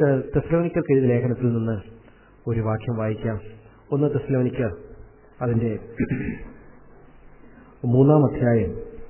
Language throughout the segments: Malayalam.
നമുക്ക് തെസ്ലോനിക്കർക്ക് എഴുതിയ ലേഖനത്തിൽ നിന്ന് ഒരു വാക്യം വായിക്കാം ഒന്ന് തെസ്ലോനിക്കർ അതിന്റെ മൂന്നാം അധ്യായം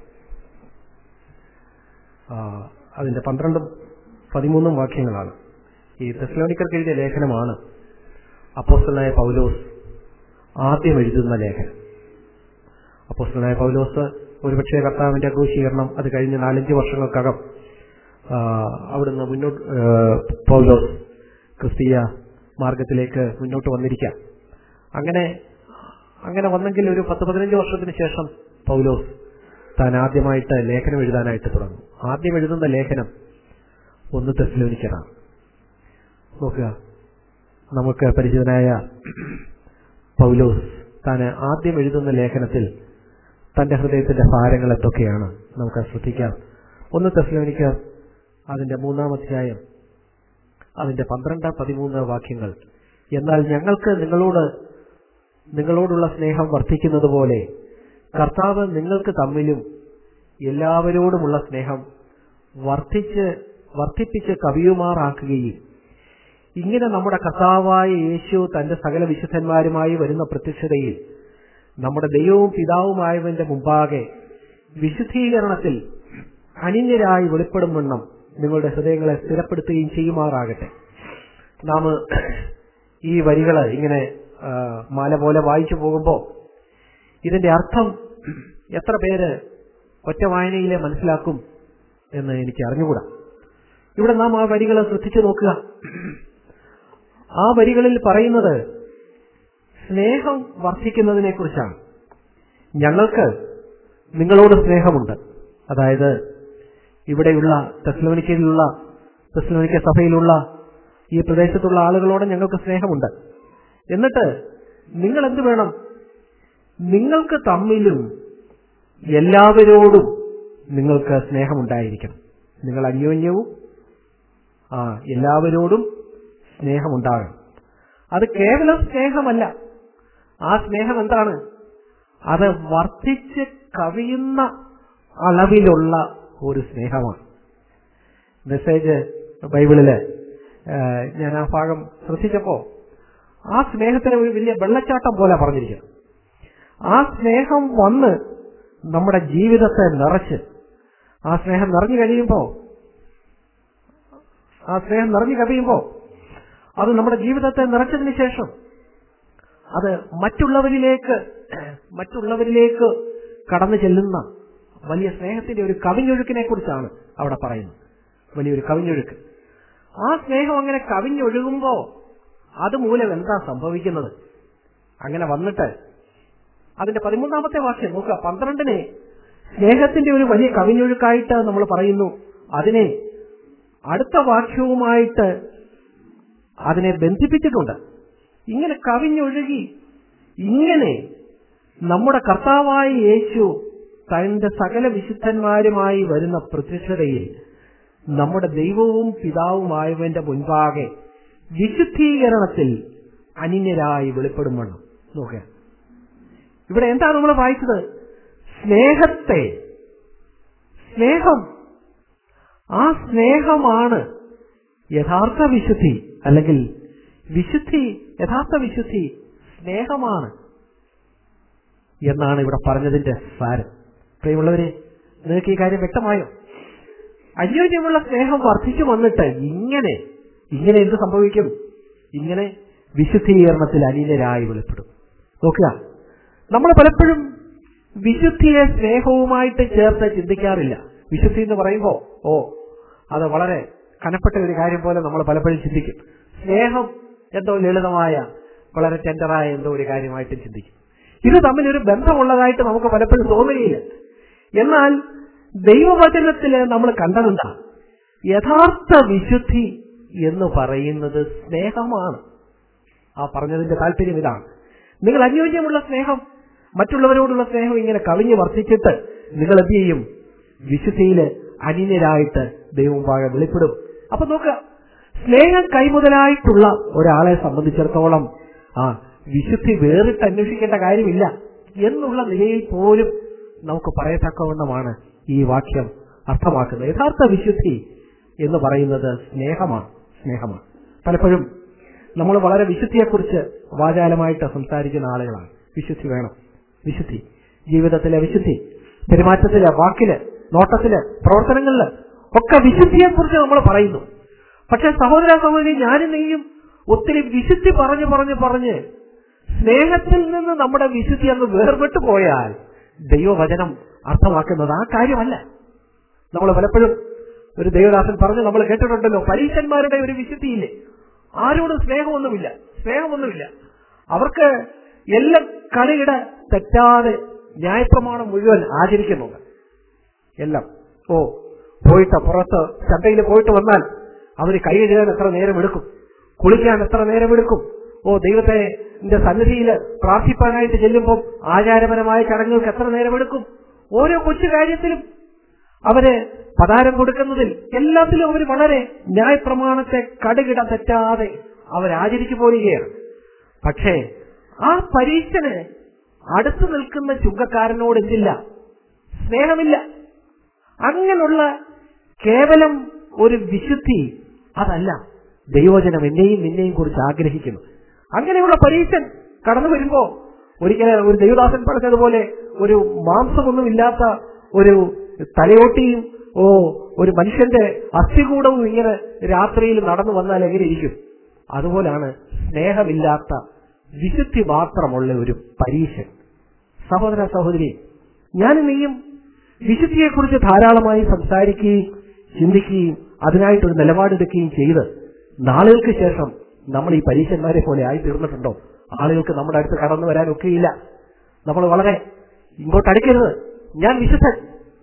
ആ, അതിന്റെ പന്ത്രണ്ടും പതിമൂന്നും വാക്യങ്ങളാണ് ഈ തെസ്ലോനിക്കർക്ക് എഴുതിയ ലേഖനമാണ് അപ്പോസ്റ്റലായ പൗലോസ് ആദ്യം എഴുതുന്ന ലേഖനം അപ്പോസ്റ്റലായ പൗലോസ് ഒരുപക്ഷെ കർത്താവിന്റെ ക്രൂശീകരണം അത് കഴിഞ്ഞ് നാലഞ്ച് വർഷങ്ങൾക്കകം ആ, അവിടുന്ന് മുന്നോട്ട് ആ, പൗലോസ് ക്രിസ്തീയ മാർഗത്തിലേക്ക് മുന്നോട്ട് വന്നിരിക്കാം അങ്ങനെ അങ്ങനെ വന്നെങ്കിൽ ഒരു പത്ത് പതിനഞ്ച് വർഷത്തിന് ശേഷം പൗലോസ് താൻ ആദ്യമായിട്ട് ലേഖനം എഴുതാനായിട്ട് തുടങ്ങും ആദ്യം എഴുതുന്ന ലേഖനം ഒന്ന് തെസ്ലോനിക്കറാണ് നോക്കുക നമുക്ക് പരിചിതനായ പൗലോസ് താൻ ആദ്യം എഴുതുന്ന ലേഖനത്തിൽ തന്റെ ഹൃദയത്തിന്റെ ഭാരങ്ങൾ എന്തൊക്കെയാണ് നമുക്ക് ശ്രദ്ധിക്കാം ഒന്ന് തെസ്ലോനിക്കർ അതിന്റെ മൂന്നാം അധ്യായം അതിന്റെ പന്ത്രണ്ട് പതിമൂന്ന് വാക്യങ്ങൾ എന്നാൽ ഞങ്ങൾക്ക് നിങ്ങളോട് നിങ്ങളോടുള്ള സ്നേഹം വർദ്ധിക്കുന്നത് പോലെ കർത്താവ് നിങ്ങൾക്ക് തമ്മിലും എല്ലാവരോടുമുള്ള സ്നേഹം വർദ്ധിച്ച് വർദ്ധിപ്പിച്ച് കവിയുമാറാക്കുകയും ഇങ്ങനെ നമ്മുടെ കർത്താവായ യേശു തന്റെ സകല വിശുദ്ധന്മാരുമായി വരുന്ന പ്രത്യക്ഷതയിൽ നമ്മുടെ ദൈവവും പിതാവുമായവന്റെ മുമ്പാകെ വിശുദ്ധീകരണത്തിൽ അനിന്യരായി വെളിപ്പെടും വണ്ണം നിങ്ങളുടെ ഹൃദയങ്ങളെ സ്ഥിരപ്പെടുത്തുകയും ചെയ്യുമാറാകട്ടെ നാം ഈ വരികള് ഇങ്ങനെ ആ, മാല പോലെ വായിച്ചു പോകുമ്പോൾ ഇതിന്റെ അർത്ഥം എത്ര പേര് ഒറ്റ വായനയിലെ മനസ്സിലാക്കും എന്ന് എനിക്ക് അറിഞ്ഞുകൂടാ ഇവിടെ നാം ആ വരികൾ ശ്രദ്ധിച്ചു നോക്കുക ആ വരികളിൽ പറയുന്നത് സ്നേഹം വർദ്ധിക്കുന്നതിനെ കുറിച്ചാണ് ഞങ്ങൾക്ക് നിങ്ങളോട് സ്നേഹമുണ്ട് അതായത് ഇവിടെയുള്ള തെസ്ലോനിക്കയിലുള്ള തെസ്ലോനിക്ക സഭയിലുള്ള ഈ പ്രദേശത്തുള്ള ആളുകളോട് ഞങ്ങൾക്ക് സ്നേഹമുണ്ട് എന്നിട്ട് നിങ്ങൾ എന്ത് വേണം നിങ്ങൾക്ക് തമ്മിലും എല്ലാവരോടും നിങ്ങൾക്ക് സ്നേഹമുണ്ടായിരിക്കണം നിങ്ങൾ അന്യോന്യവും ആ എല്ലാവരോടും സ്നേഹമുണ്ടാകണം അത് കേവലം സ്നേഹമല്ല ആ സ്നേഹം എന്താണ് അത് വർദ്ധിച്ച് കവിയുന്ന അളവിലുള്ള ഒരു സ്നേഹമാണ് മെസ്സേജ് ബൈബിളില് ആ, ഞാൻ ആ ഭാഗം ശ്രദ്ധിച്ചപ്പോ ആ സ്നേഹത്തിന് ഒരു വലിയ വെള്ളച്ചാട്ടം പോലെ പറഞ്ഞിരിക്കുന്നു ആ സ്നേഹം വന്ന് നമ്മുടെ ജീവിതത്തെ നിറച്ച് ആ സ്നേഹം നിറഞ്ഞു കഴിയുമ്പോ ആ സ്നേഹം നിറഞ്ഞു കവിയുമ്പോ അത് നമ്മുടെ ജീവിതത്തെ നിറച്ചതിന് ശേഷം അത് മറ്റുള്ളവരിലേക്ക് മറ്റുള്ളവരിലേക്ക് കടന്നു ചെല്ലുന്ന വലിയ സ്നേഹത്തിന്റെ ഒരു കവിഞ്ഞൊഴുക്കിനെ കുറിച്ചാണ് അവിടെ പറയുന്നത് വലിയൊരു കവിഞ്ഞൊഴുക്ക് ആ സ്നേഹം അങ്ങനെ കവിഞ്ഞൊഴുകുമ്പോ അതുമൂലം എന്താ സംഭവിക്കുന്നത് അങ്ങനെ വന്നിട്ട് അതിന്റെ പതിമൂന്നാമത്തെ വാക്യം നോക്കുക പന്ത്രണ്ടിനെ സ്നേഹത്തിന്റെ ഒരു വലിയ കവിഞ്ഞൊഴുക്കായിട്ട് നമ്മൾ പറയുന്നു അതിനെ അടുത്ത വാക്യവുമായിട്ട് അതിനെ ബന്ധിപ്പിച്ചിട്ടുണ്ട് ഇങ്ങനെ കവിഞ്ഞൊഴുകി ഇങ്ങനെ നമ്മുടെ കർത്താവായ യേശു തന്റെ സകല വിശുദ്ധന്മാരുമായി വരുന്ന പ്രത്യക്ഷതയിൽ നമ്മുടെ ദൈവവും പിതാവുമായവന്റെ മുൻപാകെ വിശുദ്ധീകരണത്തിൽ അനിന്യരായി വെളിപ്പെടും വണ്ണം നോക്കുക ഇവിടെ എന്താണ് നമ്മൾ വായിച്ചത് സ്നേഹത്തെ സ്നേഹം ആ സ്നേഹമാണ് യഥാർത്ഥ വിശുദ്ധി അല്ലെങ്കിൽ വിശുദ്ധി യഥാർത്ഥ വിശുദ്ധി സ്നേഹമാണ് എന്നാണ് ഇവിടെ പറഞ്ഞതിന്റെ സാരം പ്രിയമുള്ളവരെ നിങ്ങൾക്ക് ഈ കാര്യം വ്യക്തമായോ അന്യോന്യമുള്ള സ്നേഹം വർദ്ധിച്ചു വന്നിട്ട് ഇങ്ങനെ ഇങ്ങനെ എന്ത് സംഭവിക്കും ഇങ്ങനെ വിശുദ്ധീകരണത്തിൽ അനിലരായി വെളിപ്പെടും നോക്കുക നമ്മൾ പലപ്പോഴും വിശുദ്ധിയെ സ്നേഹവുമായിട്ട് ചേർത്ത് ചിന്തിക്കാറില്ല വിശുദ്ധി എന്ന് പറയുമ്പോ ഓ അത് വളരെ കനപ്പെട്ട ഒരു കാര്യം പോലെ നമ്മൾ പലപ്പോഴും ചിന്തിക്കും സ്നേഹം എന്തോ ലളിതമായ വളരെ ടെൻഡറായ എന്തോ ഒരു കാര്യമായിട്ട് ചിന്തിക്കും ഇത് തമ്മിലൊരു ബന്ധമുള്ളതായിട്ട് നമുക്ക് പലപ്പോഴും തോന്നുകയില്ല എന്നാൽ ദൈവവചനത്തില് നമ്മൾ കണ്ടതെന്താ യഥാർത്ഥ വിശുദ്ധി എന്ന് പറയുന്നത് സ്നേഹമാണ് ആ പറഞ്ഞതിന്റെ താല്പര്യം ഇതാണ് നിങ്ങൾ അന്യോന്യമുള്ള സ്നേഹം മറ്റുള്ളവരോടുള്ള സ്നേഹം ഇങ്ങനെ കവിഞ്ഞ് വർദ്ധിച്ചിട്ട് നിങ്ങൾ എന്ത് ചെയ്യും വിശുദ്ധിയില് അനിന്യരായിട്ട് ദൈവം പാകെ വെളിപ്പെടും അപ്പൊ നോക്കുക സ്നേഹം കൈമുതലായിട്ടുള്ള ഒരാളെ സംബന്ധിച്ചിടത്തോളം ആ വിശുദ്ധി വേറിട്ട് അന്വേഷിക്കേണ്ട കാര്യമില്ല എന്നുള്ള നിലയിൽ പോലും നമുക്ക് പറയത്തക്കവണ്ണമാണ് ഈ വാക്യം അർത്ഥമാക്കുന്നത് യഥാർത്ഥ വിശുദ്ധി എന്ന് പറയുന്നത് സ്നേഹമാണ് സ്നേഹമാണ് പലപ്പോഴും നമ്മൾ വളരെ വിശുദ്ധിയെക്കുറിച്ച് വാചാലമായിട്ട് സംസാരിക്കുന്ന ആളുകളാണ് വിശുദ്ധി വേണം വിശുദ്ധി ജീവിതത്തിലെ വിശുദ്ധി പെരുമാറ്റത്തില് വാക്കില് നോട്ടത്തില് പ്രവർത്തനങ്ങളില് ഒക്കെ വിശുദ്ധിയെക്കുറിച്ച് നമ്മൾ പറയുന്നു പക്ഷെ സഹോദര സഹോദരി ഞാനും നീയും ഒത്തിരി വിശുദ്ധി പറഞ്ഞു പറഞ്ഞു പറഞ്ഞ് സ്നേഹത്തിൽ നിന്ന് നമ്മുടെ വിശുദ്ധി അങ്ങ് വേർപെട്ടു പോയാൽ ദൈവവചനം അർത്ഥമാക്കുന്നത് ആ കാര്യമല്ല നമ്മൾ പലപ്പോഴും ഒരു ദൈവദാസൻ പറഞ്ഞ് നമ്മൾ കേട്ടിട്ടുണ്ടല്ലോ പരീക്ഷന്മാരുടെ ഒരു വിശുദ്ധിയില്ലേ ആരോടും സ്നേഹമൊന്നുമില്ല സ്നേഹമൊന്നുമില്ല അവർക്ക് എല്ലാം കളിയിട തെറ്റാതെ ന്യായപ്രമാണം മുഴുവൻ ആചരിക്കുന്നുണ്ട് എല്ലാം ഓ പോയിട്ട് പുറത്ത് ചന്തയിൽ പോയിട്ട് വന്നാൽ അവര് കൈ കഴുകാൻ എത്ര നേരം എടുക്കും കുളിക്കാൻ എത്ര നേരം എടുക്കും ഓ ദൈവത്തെ ന്റെ സന്നിധിയിൽ പ്രാർത്ഥിപ്പാനായിട്ട് ചെല്ലുമ്പോൾ ആചാരപരമായ ചടങ്ങുകൾക്ക് എത്ര നേരം എടുക്കും ഓരോ കൊച്ചു കാര്യത്തിലും അവര് പതാരം കൊടുക്കുന്നതിൽ എല്ലാത്തിലും അവർ വളരെ ന്യായപ്രമാണത്തെ കടുകിട തെറ്റാതെ അവരാചരിച്ചു പോരുകയാണ് പക്ഷേ ആ പരീക്ഷന് അടുത്തു നിൽക്കുന്ന ചുങ്കക്കാരനോട് എന്തില്ല സ്നേഹമില്ല അങ്ങനെയുള്ള കേവലം ഒരു വിശുദ്ധി അതല്ല ദൈവജനം എന്നെയും നിന്നെയും കുറിച്ച് ആഗ്രഹിക്കുന്നു അങ്ങനെയുള്ള പരീക്ഷൻ കടന്നു വരുമ്പോ ഒരിക്കൽ ഒരു ദൈവദാസൻ പറഞ്ഞതുപോലെ ഒരു മാംസമൊന്നുമില്ലാത്ത ഒരു തലയോട്ടിയും ഓ ഒരു മനുഷ്യന്റെ അസ്ഥികൂടവും ഇങ്ങനെ രാത്രിയിൽ നടന്നു വന്നാൽ എങ്ങനെ ഇരിക്കും അതുപോലാണ് സ്നേഹമില്ലാത്ത വിശുദ്ധി മാത്രമുള്ള ഒരു പരീക്ഷൻ സഹോദര സഹോദരി ഞാൻ നീയും വിശുദ്ധിയെക്കുറിച്ച് ധാരാളമായി സംസാരിക്കുകയും ചിന്തിക്കുകയും അതിനായിട്ടൊരു നിലപാടെടുക്കുകയും ചെയ്ത് നാളുകൾക്ക് ശേഷം നമ്മൾ ഈ പരീക്ഷന്മാരെ പോലെ ആയി തീർന്നിട്ടുണ്ടോ ആളുകൾക്ക് നമ്മുടെ അടുത്ത് കടന്നു വരാൻ ഒക്കെയില്ല നമ്മൾ വളരെ ഇങ്ങോട്ട് അടുക്കരുത് ഞാൻ വിശുദ്ധൻ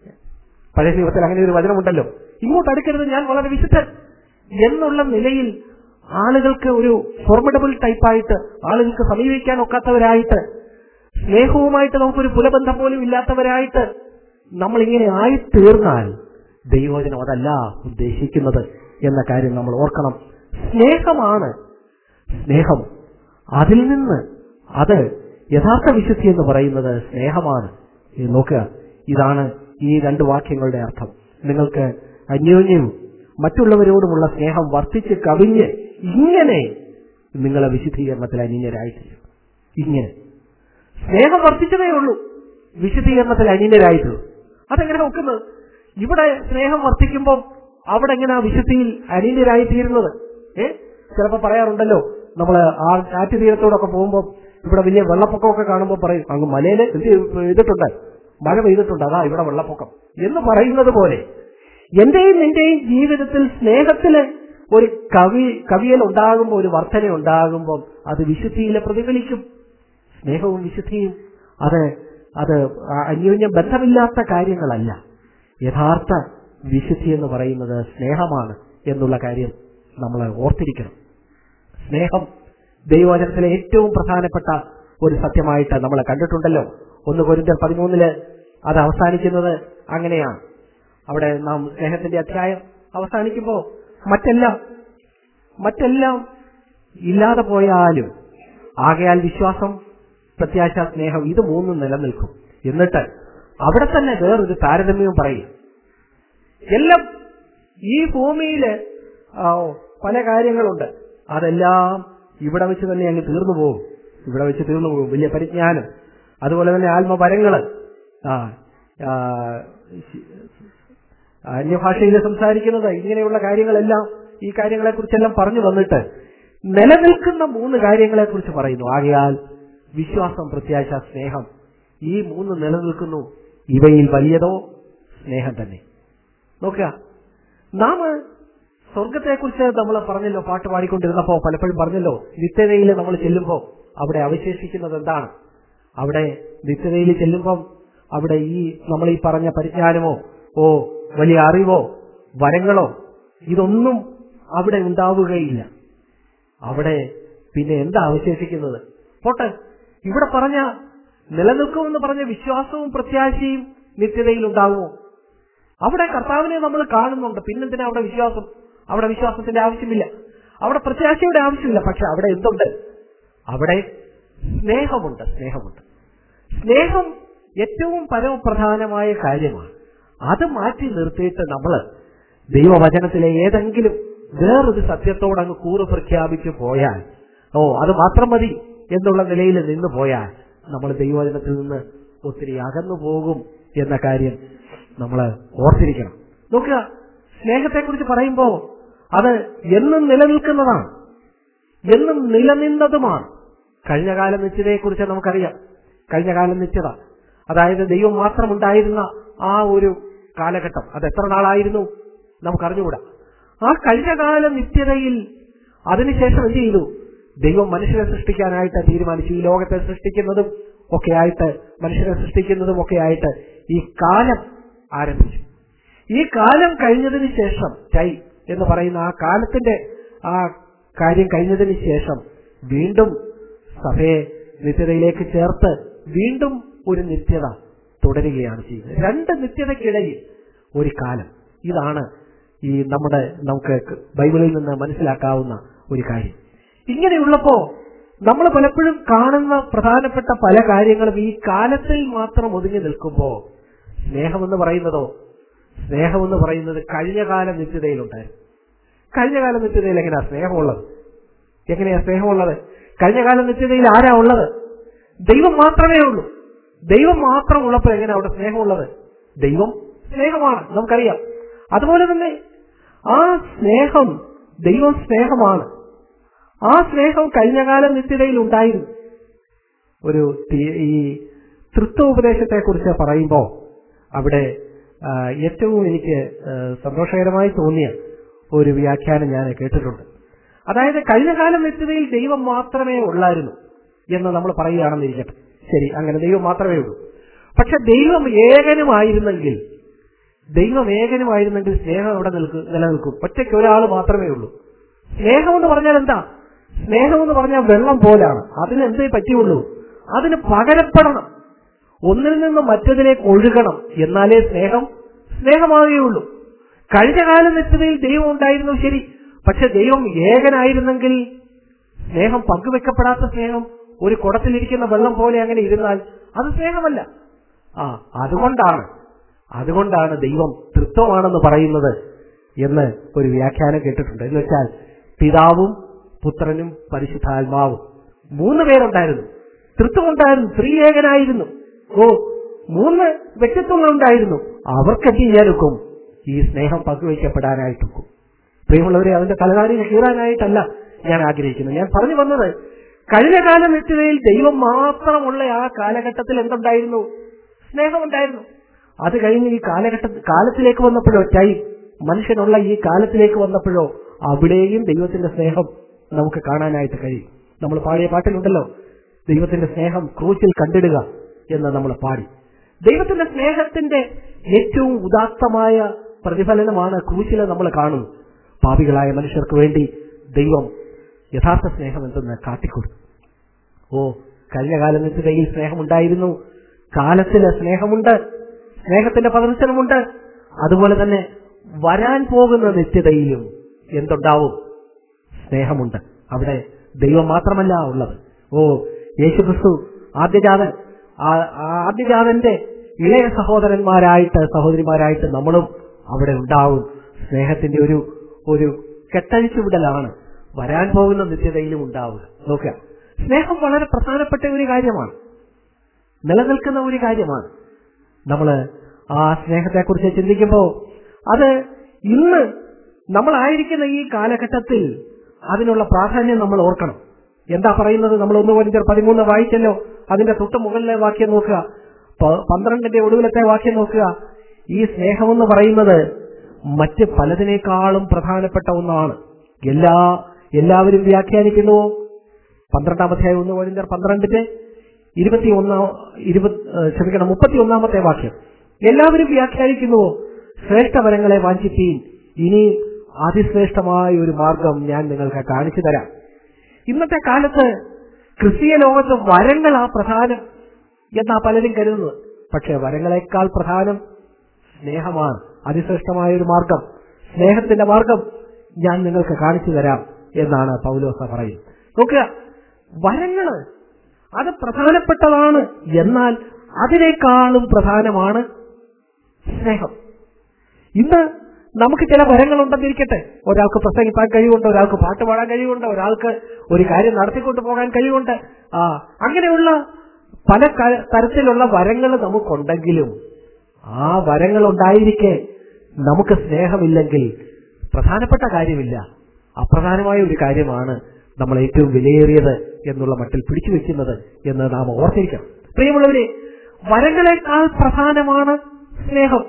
പഴയ ജീവിതത്തിൽ അങ്ങനെ ഒരു വചനമുണ്ടല്ലോ ഇങ്ങോട്ട് അടുക്കരുത് ഞാൻ വളരെ വിശുദ്ധൻ എന്നുള്ള നിലയിൽ ആളുകൾക്ക് ഒരു ഫോർമഡബിൾ ടൈപ്പായിട്ട് ആളുകൾക്ക് സമീപിക്കാൻ ഒക്കാത്തവരായിട്ട് സ്നേഹവുമായിട്ട് നമുക്കൊരു പുലബന്ധം പോലും ഇല്ലാത്തവരായിട്ട് നമ്മൾ ഇങ്ങനെ ആയി തീർന്നാൽ ദൈവോചനം അതല്ല ഉദ്ദേശിക്കുന്നത് എന്ന കാര്യം നമ്മൾ ഓർക്കണം സ്നേഹമാണ് സ്നേഹം അതിൽ നിന്ന് അത് യഥാർത്ഥ വിശുദ്ധി എന്ന് പറയുന്നത് സ്നേഹമാണ് ഇത് നോക്കുക ഇതാണ് ഈ രണ്ട് വാക്യങ്ങളുടെ അർത്ഥം നിങ്ങൾക്ക് അന്യോന്യവും മറ്റുള്ളവരോടുമുള്ള സ്നേഹം വർദ്ധിച്ച് കവിഞ്ഞ് ഇങ്ങനെ നിങ്ങളെ വിശുദ്ധീകരണത്തിൽ അന്യരായിത്തീരും ഇങ്ങനെ സ്നേഹം വർദ്ധിച്ചതേ ഉള്ളൂ വിശുദ്ധീകരണത്തിൽ അന്യരായിത്തീരും അതെങ്ങനെ നോക്കുന്നത് ഇവിടെ സ്നേഹം വർദ്ധിക്കുമ്പോൾ അവിടെ എങ്ങനെയാ വിശുദ്ധിയിൽ അനീന്യരായി തീരുന്നത് ഏ ചിലപ്പോ പറയാറുണ്ടല്ലോ നമ്മൾ ആ ആറ്റു തീരത്തോടൊക്കെ പോകുമ്പോൾ ഇവിടെ വലിയ വെള്ളപ്പൊക്കമൊക്കെ കാണുമ്പോൾ പറയും അങ്ങ് മലയില് എന്ത് ചെയ്തിട്ടുണ്ട് മഴ പെയ്തിട്ടുണ്ട് അതാ ഇവിടെ വെള്ളപ്പൊക്കം എന്ന് പറയുന്നത് പോലെ എന്റെയും നിന്റെയും ജീവിതത്തിൽ സ്നേഹത്തില് ഒരു കവി കവിയൽ ഉണ്ടാകുമ്പോൾ ഒരു വർധന ഉണ്ടാകുമ്പോൾ അത് വിശുദ്ധിയിലെ പ്രതിഫലിക്കും സ്നേഹവും വിശുദ്ധിയും അത് അത് അന്യോന്യം ബന്ധമില്ലാത്ത കാര്യങ്ങളല്ല യഥാർത്ഥ വിശുദ്ധി എന്ന് പറയുന്നത് സ്നേഹമാണ് എന്നുള്ള കാര്യം നമ്മൾ ഓർത്തിരിക്കണം സ്നേഹം ദൈവവചനത്തിലെ ഏറ്റവും പ്രധാനപ്പെട്ട ഒരു സത്യമായിട്ട് നമ്മൾ കണ്ടിട്ടുണ്ടല്ലോ ഒന്ന് കൊരിന്തർ പതിമൂന്നില് അത് അവസാനിക്കുന്നത് അങ്ങനെയാണ് അവിടെ നാം സ്നേഹത്തിന്റെ അധ്യായം അവസാനിക്കുമ്പോൾ മറ്റെല്ലാം മറ്റെല്ലാം ഇല്ലാതെ പോയാലും ആകയാൽ വിശ്വാസം പ്രത്യാശ സ്നേഹം ഇത് മൂന്നും നിലനിൽക്കും എന്നിട്ട് അവിടെ തന്നെ വേറൊരു താരതമ്യവും പറയും എല്ലാം ഈ ഭൂമിയില് ആ, പല കാര്യങ്ങളുണ്ട് അതെല്ലാം ഇവിടെ വെച്ച് തന്നെ അങ്ങ് തീർന്നു പോകും ഇവിടെ വെച്ച് തീർന്നു പോകും വലിയ പരിജ്ഞാനം അതുപോലെ തന്നെ ആത്മപരങ്ങള് ആ ആ, ശി- അന്യഭാഷയിൽ സംസാരിക്കുന്നത് ഇങ്ങനെയുള്ള കാര്യങ്ങളെല്ലാം ഈ കാര്യങ്ങളെക്കുറിച്ചെല്ലാം പറഞ്ഞു വന്നിട്ട് നിലനിൽക്കുന്ന മൂന്ന് കാര്യങ്ങളെക്കുറിച്ച് പറയുന്നു ആകയാൽ വിശ്വാസം പ്രത്യാശ സ്നേഹം ഈ മൂന്ന് നിലനിൽക്കുന്നു ഇവയിൽ വലിയതോ സ്നേഹം തന്നെ നോക്കുക നാം സ്വർഗത്തെക്കുറിച്ച് നമ്മൾ പറഞ്ഞല്ലോ പാട്ട് പാടിക്കൊണ്ടിരുന്നപ്പോ പലപ്പോഴും പറഞ്ഞല്ലോ നിത്യതയിൽ നമ്മൾ ചെല്ലുമ്പോൾ അവിടെ അവശേഷിക്കുന്നത് എന്താണ് അവിടെ നിത്യതയിൽ ചെല്ലുമ്പം അവിടെ ഈ നമ്മൾ ഈ പറഞ്ഞ പരിജ്ഞാനമോ ഓ വലിയ അറിവോ വരങ്ങളോ ഇതൊന്നും അവിടെ ഉണ്ടാവുകയില്ല അവിടെ പിന്നെ എന്താ അവശേഷിക്കുന്നത് പോട്ടെ ഇവിടെ പറഞ്ഞ നിലനിൽക്കുമെന്ന് പറഞ്ഞ വിശ്വാസവും പ്രത്യാശയും നിത്യതയിൽ ഉണ്ടാകുമോ അവിടെ കർത്താവിനെ നമ്മൾ കാണുന്നുണ്ട് പിന്നെന്തിനാ അവിടെ വിശ്വാസം അവിടെ വിശ്വാസത്തിന്റെ ആവശ്യമില്ല അവിടെ പ്രത്യാശയുടെ ആവശ്യമില്ല പക്ഷെ അവിടെ എന്തുണ്ട് അവിടെ സ്നേഹമുണ്ട് സ്നേഹമുണ്ട് സ്നേഹം ഏറ്റവും പരമപ്രധാനമായ കാര്യമാണ് അത് മാറ്റി നിർത്തിയിട്ട് നമ്മൾ ദൈവവചനത്തിലെ ഏതെങ്കിലും വേറൊരു സത്യത്തോട് അങ്ങ് കൂറ് പ്രഖ്യാപിച്ചു പോയാൽ ഓ അത് മാത്രം മതി എന്നുള്ള നിലയിൽ നിന്ന് പോയാൽ നമ്മൾ ദൈവവചനത്തിൽ നിന്ന് ഒത്തിരി അകന്നു പോകും എന്ന കാര്യം നമ്മൾ ഓർത്തിരിക്കണം നോക്കുക സ്നേഹത്തെക്കുറിച്ച് പറയുമ്പോൾ അത് എന്നും നിലനിൽക്കുന്നതാണ് എന്നും നിലനിന്നതുമാണ് കഴിഞ്ഞകാല നിശ്ചയതയെക്കുറിച്ച് നമുക്കറിയാം കഴിഞ്ഞകാല നിശ്ചയത അതായത് ദൈവം മാത്രമുണ്ടായിരുന്ന ആ ഒരു കാലഘട്ടം അത് എത്ര നാളായിരുന്നു നമുക്കറിഞ്ഞുകൂടാ ആ കഴിഞ്ഞകാല നിത്യതയിൽ അതിനുശേഷം എന്ത് ചെയ്തു ദൈവം മനുഷ്യനെ സൃഷ്ടിക്കാനായിട്ട് തീരുമാനിച്ചു ഈ ലോകത്തെ സൃഷ്ടിക്കുന്നതും ഒക്കെ ആയിട്ട് മനുഷ്യനെ സൃഷ്ടിക്കുന്നതും ഒക്കെ ആയിട്ട് ഈ കാലം ആരംഭിച്ചു ഈ കാലം കഴിഞ്ഞതിന് ശേഷം ചൈ എന്ന് പറയുന്ന ആ കാലത്തിന്റെ ആ കാര്യം കഴിഞ്ഞതിന് ശേഷം വീണ്ടും സഭയെ നിത്യതയിലേക്ക് ചേർത്ത് വീണ്ടും ഒരു നിത്യത തുടരുകയാണ് ചെയ്യുന്നത് രണ്ട് നിത്യതയ്ക്കിടയിൽ ഒരു കാലം ഇതാണ് ഈ നമ്മുടെ നമുക്ക് ബൈബിളിൽ നിന്ന് മനസ്സിലാക്കാവുന്ന ഒരു കാര്യം ഇങ്ങനെയുള്ളപ്പോ നമ്മൾ പലപ്പോഴും കാണുന്ന പ്രധാനപ്പെട്ട പല കാര്യങ്ങളും ഈ കാലത്തിൽ മാത്രം ഒതുങ്ങി നിൽക്കുമ്പോ സ്നേഹമെന്ന് പറയുന്നതോ സ്നേഹമെന്ന് പറയുന്നത് കഴിഞ്ഞ കാല നിത്യതയിലുണ്ടായിരുന്നു കഴിഞ്ഞ കാല നിത്യതയിൽ എങ്ങനെയാ സ്നേഹമുള്ളത് എങ്ങനെയാ സ്നേഹമുള്ളത് കഴിഞ്ഞ കാല നിത്യതയിൽ ആരാ ഉള്ളത് ദൈവം മാത്രമേ ഉള്ളൂ ദൈവം മാത്രം ഉള്ളപ്പോൾ എങ്ങനെ അവിടെ സ്നേഹമുള്ളത് ദൈവം സ്നേഹമാണ് നമുക്കറിയാം അതുപോലെ തന്നെ ആ സ്നേഹം ദൈവം സ്നേഹമാണ് ആ സ്നേഹം കഴിഞ്ഞകാല നിത്യതയിൽ ഉണ്ടായിരുന്നു ഒരു തി- ഈ തൃത്വോപദേശത്തെ കുറിച്ച് പറയുമ്പോൾ അവിടെ ആ, ഏറ്റവും എനിക്ക് ആ, സന്തോഷകരമായി തോന്നിയ ഒരു വ്യാഖ്യാനം ഞാൻ കേട്ടിട്ടുണ്ട് അതായത് കഴിഞ്ഞകാല നിത്യതയിൽ ദൈവം മാത്രമേ ഉള്ളായിരുന്നു എന്ന് നമ്മൾ പറയുകയാണെന്നിരിക്കട്ടെ ശരി അങ്ങനെ ദൈവം മാത്രമേ ഉള്ളൂ പക്ഷെ ദൈവം ഏകനുമായിരുന്നെങ്കിൽ ദൈവം ഏകനുമായിരുന്നെങ്കിൽ സ്നേഹം അവിടെ നിൽക്കും നിലനിൽക്കും ഒറ്റയ്ക്ക് ഒരാൾ മാത്രമേ ഉള്ളൂ സ്നേഹം എന്ന് പറഞ്ഞാൽ എന്താ സ്നേഹം എന്ന് പറഞ്ഞാൽ വെള്ളം പോലാണ് അതിന് എന്തേ പറ്റിയുള്ളൂ അതിന് പകരപ്പെടണം ഒന്നിൽ നിന്ന് മറ്റതിലേക്ക് ഒഴുകണം എന്നാലേ സ്നേഹം സ്നേഹമാകുകയുള്ളൂ കഴിഞ്ഞ കാല നിത്യതയിൽ ദൈവം ഉണ്ടായിരുന്നു ശരി പക്ഷെ ദൈവം ഏകനായിരുന്നെങ്കിൽ സ്നേഹം പങ്കുവെക്കപ്പെടാത്ത സ്നേഹം ഒരു കുടത്തിലിരിക്കുന്ന വെള്ളം പോലെ അങ്ങനെ ഇരുന്നാൽ അത് സ്നേഹമല്ല ആ അതുകൊണ്ടാണ് അതുകൊണ്ടാണ് ദൈവം തൃത്വമാണെന്ന് പറയുന്നത് എന്ന് ഒരു വ്യാഖ്യാനം കേട്ടിട്ടുണ്ട് എന്ന് വെച്ചാൽ പിതാവും പുത്രനും പരിശുദ്ധാത്മാവും മൂന്ന് പേരുണ്ടായിരുന്നു തൃത്വം ഉണ്ടായിരുന്നു സ്ത്രീയേകനായിരുന്നു ഓ മൂന്ന് വ്യക്തിത്വങ്ങൾ ഉണ്ടായിരുന്നു അവർക്ക് എന്ത് ചെയ്യാനൊക്കും ഈ സ്നേഹം പങ്കുവയ്ക്കപ്പെടാനായിട്ടൊക്കും പ്രിയമുള്ളവരെ അതിന്റെ തലകാരിനെ കീറാനായിട്ടല്ല ഞാൻ ആഗ്രഹിക്കുന്നത് ഞാൻ പറഞ്ഞു വന്നത് കഴിഞ്ഞ കാല നിത്യതയിൽ ദൈവം മാത്രമുള്ള ആ കാലഘട്ടത്തിൽ എന്തുണ്ടായിരുന്നു സ്നേഹമുണ്ടായിരുന്നു അത് കഴിഞ്ഞ് ഈ കാലഘട്ട കാലത്തിലേക്ക് വന്നപ്പോഴോ ചൈ മനുഷ്യനുള്ള ഈ കാലത്തിലേക്ക് വന്നപ്പോഴോ അവിടെയും ദൈവത്തിന്റെ സ്നേഹം നമുക്ക് കാണാനായിട്ട് കഴിയും നമ്മൾ പാടിയ പാട്ടിലുണ്ടല്ലോ ദൈവത്തിന്റെ സ്നേഹം ക്രൂശിൽ കണ്ടിടുക എന്ന് നമ്മൾ പാടി ദൈവത്തിന്റെ സ്നേഹത്തിന്റെ ഏറ്റവും ഉദാത്തമായ പ്രതിഫലനമാണ് ക്രൂശിലെ നമ്മൾ കാണുന്നത് പാപികളായ മനുഷ്യർക്ക് വേണ്ടി ദൈവം യഥാർത്ഥ സ്നേഹം എന്തെന്ന് കാട്ടിക്കൊടുത്തു ഓ കഴിഞ്ഞ കാല നിത്യതയിൽ സ്നേഹമുണ്ടായിരുന്നു കാലത്തിന് സ്നേഹമുണ്ട് സ്നേഹത്തിന്റെ പ്രദർശനമുണ്ട് അതുപോലെ തന്നെ വരാൻ പോകുന്ന നിത്യതയിലും എന്തുണ്ടാവും സ്നേഹമുണ്ട് അവിടെ ദൈവം മാത്രമല്ല ഉള്ളത് ഓ യേശുക്രിസ്തു ആദ്യജാതൻ ആ- ആ ആദ്യജാതന്റെ ഇളയ സഹോദരന്മാരായിട്ട് സഹോദരിമാരായിട്ട് നമ്മളും അവിടെ ഉണ്ടാവും സ്നേഹത്തിന്റെ ഒരു ഒരു കെട്ടഴിച്ചുവിടലാണ് വരാൻ പോകുന്ന നിത്യതയിലും ഉണ്ടാവുക നോക്കുക സ്നേഹം വളരെ പ്രധാനപ്പെട്ട ഒരു കാര്യമാണ് നിലനിൽക്കുന്ന ഒരു കാര്യമാണ് നമ്മൾ ആ സ്നേഹത്തെക്കുറിച്ച് ചിന്തിക്കുമ്പോൾ അത് ഇന്ന് നമ്മളായിരിക്കുന്ന ഈ കാലഘട്ടത്തിൽ അതിനുള്ള പ്രാധാന്യം നമ്മൾ ഓർക്കണം എന്താ പറയുന്നത് നമ്മൾ ഒന്ന് പോയിന്റ് പതിമൂന്ന് വായിച്ചല്ലോ അതിന്റെ തൊട്ട് മുകളിലെ വാക്യം നോക്കുക പ- പന്ത്രണ്ടിന്റെ ഒടുവിലത്തെ വാക്യം നോക്കുക ഈ സ്നേഹമെന്ന് പറയുന്നത് മറ്റ് പലതിനേക്കാളും പ്രധാനപ്പെട്ട ഒന്നാണ് എല്ലാ എല്ലാവരും വ്യാഖ്യാനിക്കുന്നുവോ പന്ത്രണ്ടാമത്തെ ഒന്ന് പോയിന്റ് പന്ത്രണ്ടിന്റെ ഇരുപത്തി ഒന്നാം ഇരുപത് ഏഹ് ക്ഷമിക്കണം മുപ്പത്തി ഒന്നാമത്തെ വാക്യം എല്ലാവരും വ്യാഖ്യാനിക്കുന്നുവോ ശ്രേഷ്ഠവരങ്ങളെ വാഞ്ചിപ്പീൻ ഇനി അതിശ്രേഷ്ഠമായ ഒരു മാർഗം ഞാൻ നിങ്ങൾക്ക് കാണിച്ചു തരാം ഇന്നത്തെ കാലത്ത് ക്രിസ്തീയ ലോകത്ത് വരങ്ങളാ പ്രധാനം എന്നാ പലരും കരുതുന്നത് പക്ഷെ വരങ്ങളെക്കാൾ പ്രധാനം സ്നേഹമാണ് അതിശ്രേഷ്ഠമായ ഒരു മാർഗം സ്നേഹത്തിന്റെ മാർഗം ഞാൻ നിങ്ങൾക്ക് കാണിച്ചു തരാം എന്നാണ് പൗലോസ പറയുന്നത് നോക്കുക വരങ്ങള് അത് പ്രധാനപ്പെട്ടതാണ് എന്നാൽ അതിനേക്കാളും പ്രധാനമാണ് സ്നേഹം ഇന്ന് നമുക്ക് ചില വരങ്ങളുണ്ടെന്നിരിക്കട്ടെ ഒരാൾക്ക് പ്രസംഗിക്കാൻ കഴിവുണ്ട് ഒരാൾക്ക് പാട്ട് പാടാൻ കഴിവുണ്ട് ഒരാൾക്ക് ഒരു കാര്യം നടത്തിക്കൊണ്ടു പോകാൻ കഴിവുണ്ട് ആ അങ്ങനെയുള്ള പല ക- തരത്തിലുള്ള വരങ്ങൾ നമുക്കുണ്ടെങ്കിലും ആ വരങ്ങൾ ഉണ്ടായിരിക്കെ നമുക്ക് സ്നേഹമില്ലെങ്കിൽ പ്രധാനപ്പെട്ട കാര്യമില്ല അപ്രധാനമായ ഒരു കാര്യമാണ് നമ്മൾ ഏറ്റവും വിലയേറിയത് എന്നുള്ള മട്ടിൽ പിടിച്ചു വെക്കുന്നത് എന്ന് നാം ഓർത്തിരിക്കണം പ്രിയമുള്ളവരെ വരങ്ങളെക്കാൾ പ്രധാനമാണ് സ്നേഹം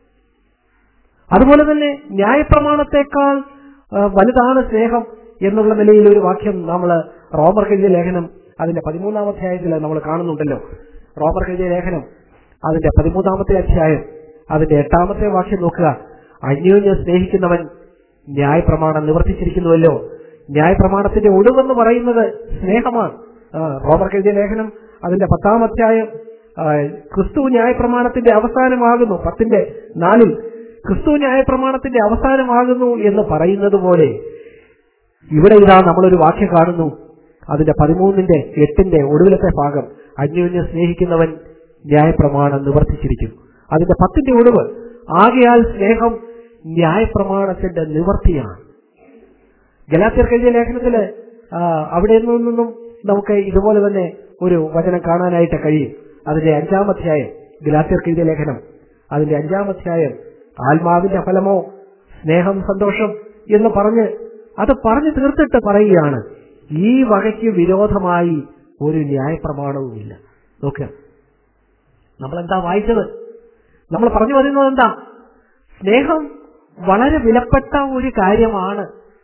അതുപോലെ തന്നെ ന്യായപ്രമാണത്തെക്കാൾ ആ, വലുതാണ് സ്നേഹം എന്നുള്ള നിലയിൽ ഒരു വാക്യം നമ്മൾ റോമർ എഴുതിയ ലേഖനം അതിന്റെ പതിമൂന്നാം അധ്യായത്തിൽ നമ്മൾ കാണുന്നുണ്ടല്ലോ റോമർ എഴുതിയ ലേഖനം അതിന്റെ പതിമൂന്നാമത്തെ അധ്യായം അതിന്റെ എട്ടാമത്തെ വാക്യം നോക്കുക അന്യോന്യം സ്നേഹിക്കുന്നവൻ ന്യായപ്രമാണം നിവർത്തിച്ചിരിക്കുന്നുവല്ലോ ന്യായപ്രമാണത്തിന്റെ ഒടുവെന്ന് പറയുന്നത് സ്നേഹമാണ് ആ, റോമർ എഴുതിയ ലേഖനം അതിന്റെ പത്താം അധ്യായം ആ, ക്രിസ്തു ന്യായപ്രമാണത്തിന്റെ അവസാനമാകുന്നു പത്തിന്റെ നാലിൽ ക്രിസ്തു ന്യായപ്രമാണത്തിന്റെ അവസാനമാകുന്നു എന്ന് പറയുന്നത് പോലെ ഇവിടെ ഇതാ നമ്മളൊരു വാക്യം കാണുന്നു അതിന്റെ പതിമൂന്നിന്റെ എട്ടിന്റെ ഒടുവിലത്തെ ഭാഗം അന്യോന്യം സ്നേഹിക്കുന്നവൻ ന്യായപ്രമാണം നിവർത്തിച്ചിരിക്കുന്നു അതിന്റെ പത്തിന്റെ ഒടുവ് ആകയാൽ സ്നേഹം ന്യായപ്രമാണത്തിന്റെ നിവർത്തിയാണ് ഗലാത്യർക്ക് എഴുതിയ ലേഖനത്തില് ആ, അവിടെ നിന്നും നമുക്ക് ഇതുപോലെ തന്നെ ഒരു വചനം കാണാനായിട്ട് കഴിയും അതിന്റെ അഞ്ചാം അധ്യായം ഗലാത്യർക്ക് എഴുതിയ ലേഖനം അതിന്റെ അഞ്ചാം അധ്യായം ആത്മാവിന്റെ ഫലമോ സ്നേഹം സന്തോഷം എന്ന് പറഞ്ഞ് അത് പറഞ്ഞു തീർത്തിട്ട് പറയുകയാണ് ഈ വകയ്ക്ക് വിരോധമായി ഒരു ന്യായപ്രമാണവുമില്ല നോക്കുക നമ്മൾ എന്താ വായിച്ചത് നമ്മൾ പറഞ്ഞു വരുന്നത് എന്താ സ്നേഹം വളരെ വിലപ്പെട്ട ഒരു കാര്യമാണ്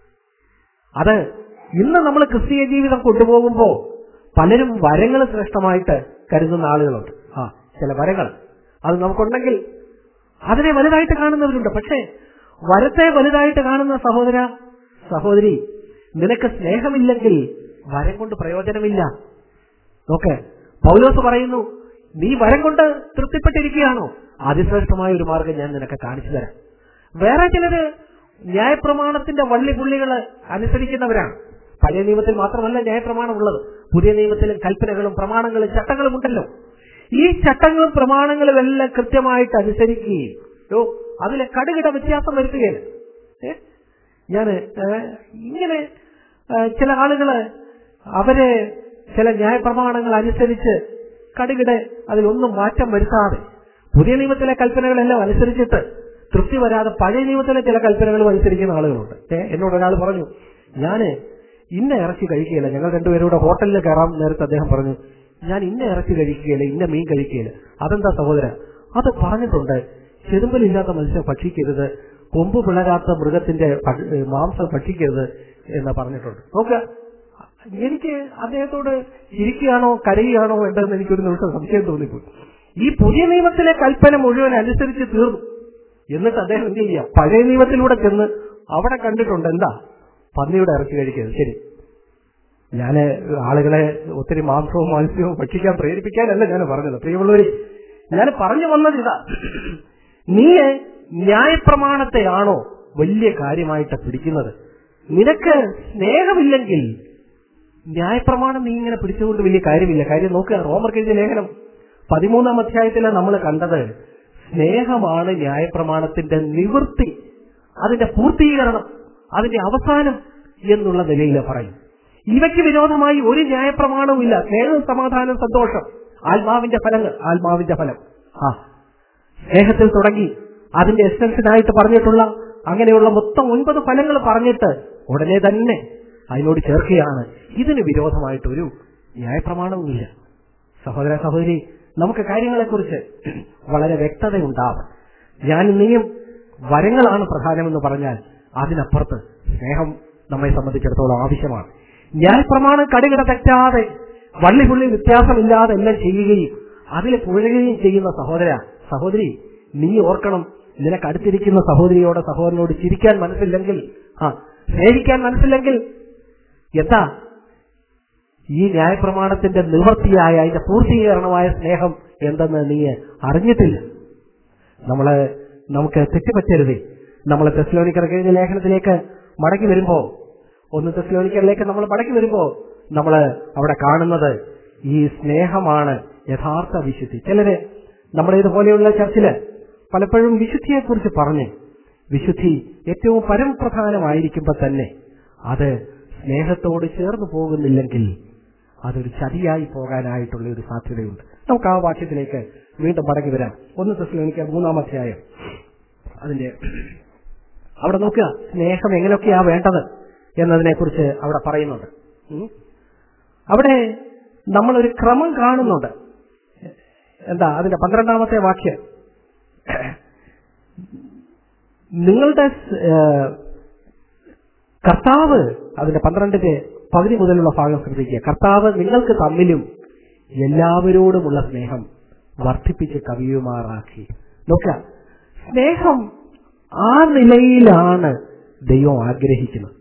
അത് ഇന്ന് നമ്മൾ ക്രിസ്തീയ ജീവിതം കൊണ്ടുപോകുമ്പോൾ പലരും വരങ്ങൾ ശ്രേഷ്ഠമായിട്ട് കരുതുന്ന ആളുകളുണ്ട് ആ ചില വരങ്ങൾ അത് നമുക്കുണ്ടെങ്കിൽ അതിനെ വലുതായിട്ട് കാണുന്നവരുണ്ട് പക്ഷേ വരത്തെ വലുതായിട്ട് കാണുന്ന സഹോദര സഹോദരി നിനക്ക് സ്നേഹമില്ലെങ്കിൽ വരം കൊണ്ട് പ്രയോജനമില്ല നോക്ക് പൗലോസ് പറയുന്നു നീ വരം കൊണ്ട് തൃപ്തിപ്പെട്ടിരിക്കുകയാണോ അതിശ്രേഷ്ഠമായ ഒരു മാർഗം ഞാൻ നിനക്ക് കാണിച്ചു തരാം വേറെ ചിലര് ന്യായപ്രമാണത്തിന്റെ വള്ളിപുള്ളികള് അനുസരിക്കുന്നവരാണ് പഴയ നിയമത്തിൽ മാത്രമല്ല ന്യായപ്രമാണം ഉള്ളത് പുതിയ നിയമത്തിലും കൽപ്പനകളും പ്രമാണങ്ങളും ചട്ടങ്ങളും ഉണ്ടല്ലോ ഈ ചട്ടങ്ങളും പ്രമാണങ്ങളും എല്ലാം കൃത്യമായിട്ട് അനുസരിക്കുകയും ഓ അതിലെ കടുകിട വ്യത്യാസം വരുത്തുകയില്ല ഏ? ഞാന് ഏ, ഇങ്ങനെ ഏ, ചില ആളുകള് അവര് ചില ന്യായപ്രമാണങ്ങൾ അനുസരിച്ച് കടുകിടെ അതിലൊന്നും മാറ്റം വരുത്താതെ പുതിയ നിയമത്തിലെ കൽപ്പനകളെല്ലാം അനുസരിച്ചിട്ട് തൃപ്തി വരാതെ പഴയ നിയമത്തിലെ ചില കൽപ്പനകളും അനുസരിക്കുന്ന ആളുകളുണ്ട് ഏ, എന്നോട് ഒരാൾ പറഞ്ഞു ഞാന് ഇന്ന ഇറച്ചി കഴിക്കുകയില്ല ഞങ്ങൾ രണ്ടുപേരൂടെ ഹോട്ടലിൽ കയറാൻ നേരത്തെ അദ്ദേഹം പറഞ്ഞു ഞാൻ ഇന്ന ഇറച്ചി കഴിക്കുകയില്ല ഇന്ന മീൻ കഴിക്കുകയില്ല അതെന്താ സഹോദര അത് പറഞ്ഞിട്ടുണ്ട് ചെതുമ്പലില്ലാത്ത മത്സ്യം ഭക്ഷിക്കരുത് കൊമ്പ് പിളരാത്ത മൃഗത്തിന്റെ ഭക്ഷ- ഏ, മാംസം ഭക്ഷിക്കരുത് എന്ന് പറഞ്ഞിട്ടുണ്ട് നോക്കുക എനിക്ക് അദ്ദേഹത്തോട് ചിരിക്കുകയാണോ കരയുകയാണോ വേണ്ടതെന്ന് എനിക്കൊരു നിമിഷം സംശയം തോന്നിപ്പോയി ഈ പുതിയ നിയമത്തിലെ കൽപ്പന മുഴുവൻ അനുസരിച്ച് തീർന്നു എന്നിട്ട് അദ്ദേഹം എന്ത് ചെയ്യുക പഴയ നിയമത്തിലൂടെ ചെന്ന് അവിടെ കണ്ടിട്ടുണ്ട് എന്താ പന്നിയുടെ ഇറച്ചി കഴിക്കരുത് ശരി ഞാൻ ആളുകളെ ഒത്തിരി മാംസവും മത്സ്യവും ഭക്ഷിക്കാൻ പ്രേരിപ്പിക്കാനല്ല ഞാൻ പറഞ്ഞത് പ്രിയമുള്ളവര് ഞാൻ പറഞ്ഞു വന്നത് ഇതാ നീ ന്യായപ്രമാണത്തെയാണോ വലിയ കാര്യമായിട്ട് പിടിക്കുന്നത് നിനക്ക് സ്നേഹമില്ലെങ്കിൽ ന്യായപ്രമാണം നീ ഇങ്ങനെ പിടിച്ചുകൊണ്ട് വലിയ കാര്യമില്ല കാര്യം നോക്കുക റോമർക്ക് എഴുതിയ ലേഖനം പതിമൂന്നാം അധ്യായത്തിൽ നമ്മൾ കണ്ടത് സ്നേഹമാണ് ന്യായപ്രമാണത്തിന്റെ നിവൃത്തി അതിന്റെ പൂർത്തീകരണം അതിന്റെ അവസാനം എന്നുള്ള നിലയിൽ പറയും ഇവയ്ക്ക് വിരോധമായി ഒരു ന്യായപ്രമാണവും ഇല്ല സ്നേഹം സമാധാനം സന്തോഷം ആത്മാവിന്റെ ഫലങ്ങൾ ആത്മാവിന്റെ ഫലം ആ സ്നേഹത്തിൽ തുടങ്ങി അതിന്റെ എസൻസിനായിട്ട് പറഞ്ഞിട്ടുള്ള അങ്ങനെയുള്ള മൊത്തം ഒൻപത് ഫലങ്ങൾ പറഞ്ഞിട്ട് ഉടനെ തന്നെ അതിനോട് ചേർക്കുകയാണ് ഇതിന് വിരോധമായിട്ട് ഒരു ന്യായപ്രമാണവുമില്ല സഹോദര സഹോദരി നമുക്ക് കാര്യങ്ങളെക്കുറിച്ച് വളരെ വ്യക്തത ഉണ്ടാവും ഞാൻ നീയും വരങ്ങളാണ് പ്രധാനമെന്ന് പറഞ്ഞാൽ അതിനപ്പുറത്ത് സ്നേഹം നമ്മെ സംബന്ധിച്ചിടത്തോളം ആവശ്യമാണ് ന്യായപ്രമാണം കടുകിട തെറ്റാതെ വള്ളിപുള്ളി വ്യത്യാസമില്ലാതെ എല്ലാം ചെയ്യുകയും അതിൽ പുഴയുകയും ചെയ്യുന്ന സഹോദര സഹോദരി നീ ഓർക്കണം നിനക്ക് അടുത്തിരിക്കുന്ന സഹോദരിയോട് സഹോദരനോട് ചിരിക്കാൻ മനസ്സില്ലെങ്കിൽ ആ സ്നേഹിക്കാൻ മനസ്സില്ലെങ്കിൽ എന്താ ഈ ന്യായപ്രമാണത്തിന്റെ നിവൃത്തിയായ അതിന്റെ പൂർത്തീകരണമായ സ്നേഹം എന്തെന്ന് നീ അറിഞ്ഞിട്ടില്ല നമ്മള് നമുക്ക് തെറ്റുപറ്റരുതേ നമ്മൾ തെസ്ലോനിക്കർ കഴിഞ്ഞ ലേഖനത്തിലേക്ക് മടക്കി വരുമ്പോ ഒന്ന് തെസ്ലോനിക്കറിലേക്ക് നമ്മൾ മടക്കി വരുമ്പോ നമ്മൾ അവിടെ കാണുന്നത് ഈ സ്നേഹമാണ് യഥാർത്ഥ വിശുദ്ധി ചിലര് നമ്മുടെ ഇതുപോലെയുള്ള ചർച്ചില് പലപ്പോഴും വിശുദ്ധിയെക്കുറിച്ച് പറഞ്ഞ് വിശുദ്ധി ഏറ്റവും പരമപ്രധാനമായിരിക്കുമ്പോൾ തന്നെ അത് സ്നേഹത്തോട് ചേർന്ന് പോകുന്നില്ലെങ്കിൽ അതൊരു ചതിയായി പോകാനായിട്ടുള്ള ഒരു സാധ്യതയുണ്ട് നമുക്ക് ആ വാക്യത്തിലേക്ക് വീണ്ടും മടങ്ങി വരാം ഒന്ന് തെസ്സലോനിക്ക മൂന്നാം അധ്യായം അതിന്റെ അവിടെ നോക്കുക സ്നേഹം എങ്ങനെയൊക്കെയാ വേണ്ടത് എന്നതിനെക്കുറിച്ച് അവിടെ പറയുന്നുണ്ട് ഉം. അവിടെ നമ്മളൊരു ക്രമം കാണുന്നുണ്ട് എന്താ അതിന്റെ പന്ത്രണ്ടാമത്തെ വാക്യം നിങ്ങളുടെ സ്- ഏഹ്, കർത്താവ് അതിന്റെ പന്ത്രണ്ടിന്റെ പകുതി മുതലുള്ള ഭാഗം ശ്രദ്ധിക്കുക കർത്താവ് നിങ്ങൾക്ക് തമ്മിലും എല്ലാവരോടുമുള്ള സ്നേഹം വർദ്ധിപ്പിച്ച് കവിയുമാറാക്കി നോക്കുക സ്നേഹം ആ നിലയിലാണ് ദൈവം ആഗ്രഹിക്കുന്നത്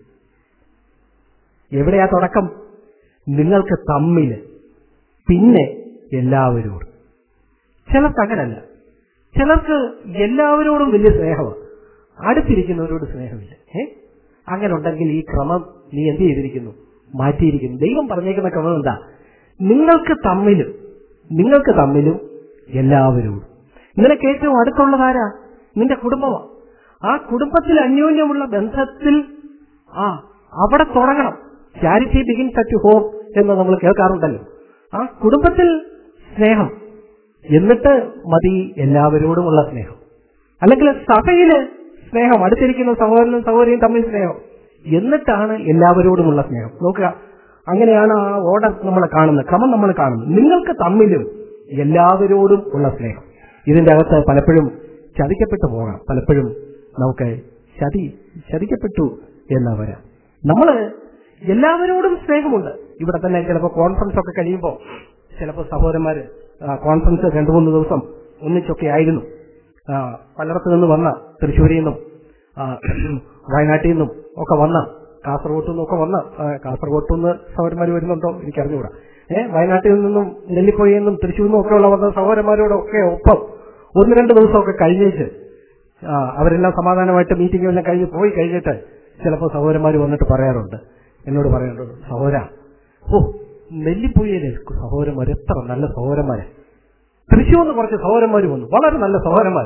എവിടെയാ തുടക്കം നിങ്ങൾക്ക് തമ്മില് പിന്നെ എല്ലാവരോടും ചിലർക്ക് അങ്ങനല്ല ചിലർക്ക് എല്ലാവരോടും വലിയ സ്നേഹമാണ് അടുത്തിരിക്കുന്നവരോട് സ്നേഹമില്ല ഏ അങ്ങനെ ഉണ്ടെങ്കിൽ ഈ ക്രമം നീ എന്ത് ചെയ്തിരിക്കുന്നു മാറ്റിയിരിക്കുന്നു ദൈവം പറഞ്ഞേക്കുന്ന ക്രമം എന്താ നിങ്ങൾക്ക് തമ്മിലും നിങ്ങൾക്ക് തമ്മിലും എല്ലാവരോടും നിനക്ക് ഏറ്റവും അടുത്തുള്ളതാരാ നിന്റെ കുടുംബമാണ് ആ കുടുംബത്തിൽ അന്യോന്യമുള്ള ബന്ധത്തിൽ ആ അവിടെ തുടങ്ങണം ചാരിറ്റി ബിഗിൻസ് അറ്റ് ഹോം എന്ന് നമ്മൾ കേൾക്കാറുണ്ടല്ലോ ആ കുടുംബത്തിൽ സ്നേഹം എന്നിട്ട് മതി എല്ലാവരോടുമുള്ള സ്നേഹം അല്ലെങ്കിൽ സഭയില് സ്നേഹം അടുത്തിരിക്കുന്ന സഹോദരനും സഹോദരിയും തമ്മിൽ സ്നേഹം എന്നിട്ടാണ് എല്ലാവരോടുമുള്ള സ്നേഹം നോക്കുക അങ്ങനെയാണ് ആ ഓർഡർ നമ്മൾ കാണുന്നത് ക്രമം നമ്മൾ കാണുന്നത് നിങ്ങൾക്ക് തമ്മിലും എല്ലാവരോടും ഉള്ള സ്നേഹം ഇതിന്റെ അകത്ത് പലപ്പോഴും ചതിക്കപ്പെട്ടു പോകാം പലപ്പോഴും നമുക്ക് ചതി ചതിക്കപ്പെട്ടു എന്നാ വരാം നമ്മള് എല്ലാവരോടും സ്നേഹമുണ്ട് ഇവിടെ തന്നെ ചിലപ്പോൾ കോൺഫറൻസ് ഒക്കെ കഴിയുമ്പോൾ ചിലപ്പോൾ സഹോദരന്മാര് ആ, കോൺഫറൻസ് രണ്ടു മൂന്ന് ദിവസം ഒന്നിച്ചൊക്കെ ആയിരുന്നു ആ, പലയിടത്തു നിന്ന് വന്ന തൃശ്ശൂരിൽ നിന്നും ആ, വയനാട്ടിൽ നിന്നും ഒക്കെ വന്ന കാസർഗോഡ് നിന്നും ഒക്കെ വന്ന ആ, കാസർഗോഡ് നിന്ന് സഹോദരന്മാർ വരുന്നുണ്ടോ എനിക്കറിഞ്ഞുകൂടാ ഏഹ് വയനാട്ടിൽ നിന്നും നെല്ലിപ്പൊയിൽ നിന്നും തൃശ്ശൂരിൽ നിന്നും ഒക്കെ ഉള്ള വന്ന സഹോദരന്മാരോടൊക്കെ ഒപ്പം ഒന്ന് രണ്ട് ദിവസമൊക്കെ കഴിഞ്ഞേച്ച് ആ, അവരെല്ലാം സമാധാനമായിട്ട് മീറ്റിംഗ് എല്ലാം കഴിഞ്ഞ് പോയി കഴിഞ്ഞിട്ട് ചിലപ്പോൾ സഹോദരന്മാർ വന്നിട്ട് പറയാറുണ്ട് എന്നോട് പറയാറുണ്ട് സഹോദര ഓ നെല്ലിപ്പൊയിലെ സഹോദരന്മാർ എത്ര നല്ല സഹോദരന്മാരെ തൃശ്ശൂർന്ന് കുറച്ച് സഹോദരന്മാർ വന്നു വളരെ നല്ല സഹോദരന്മാര്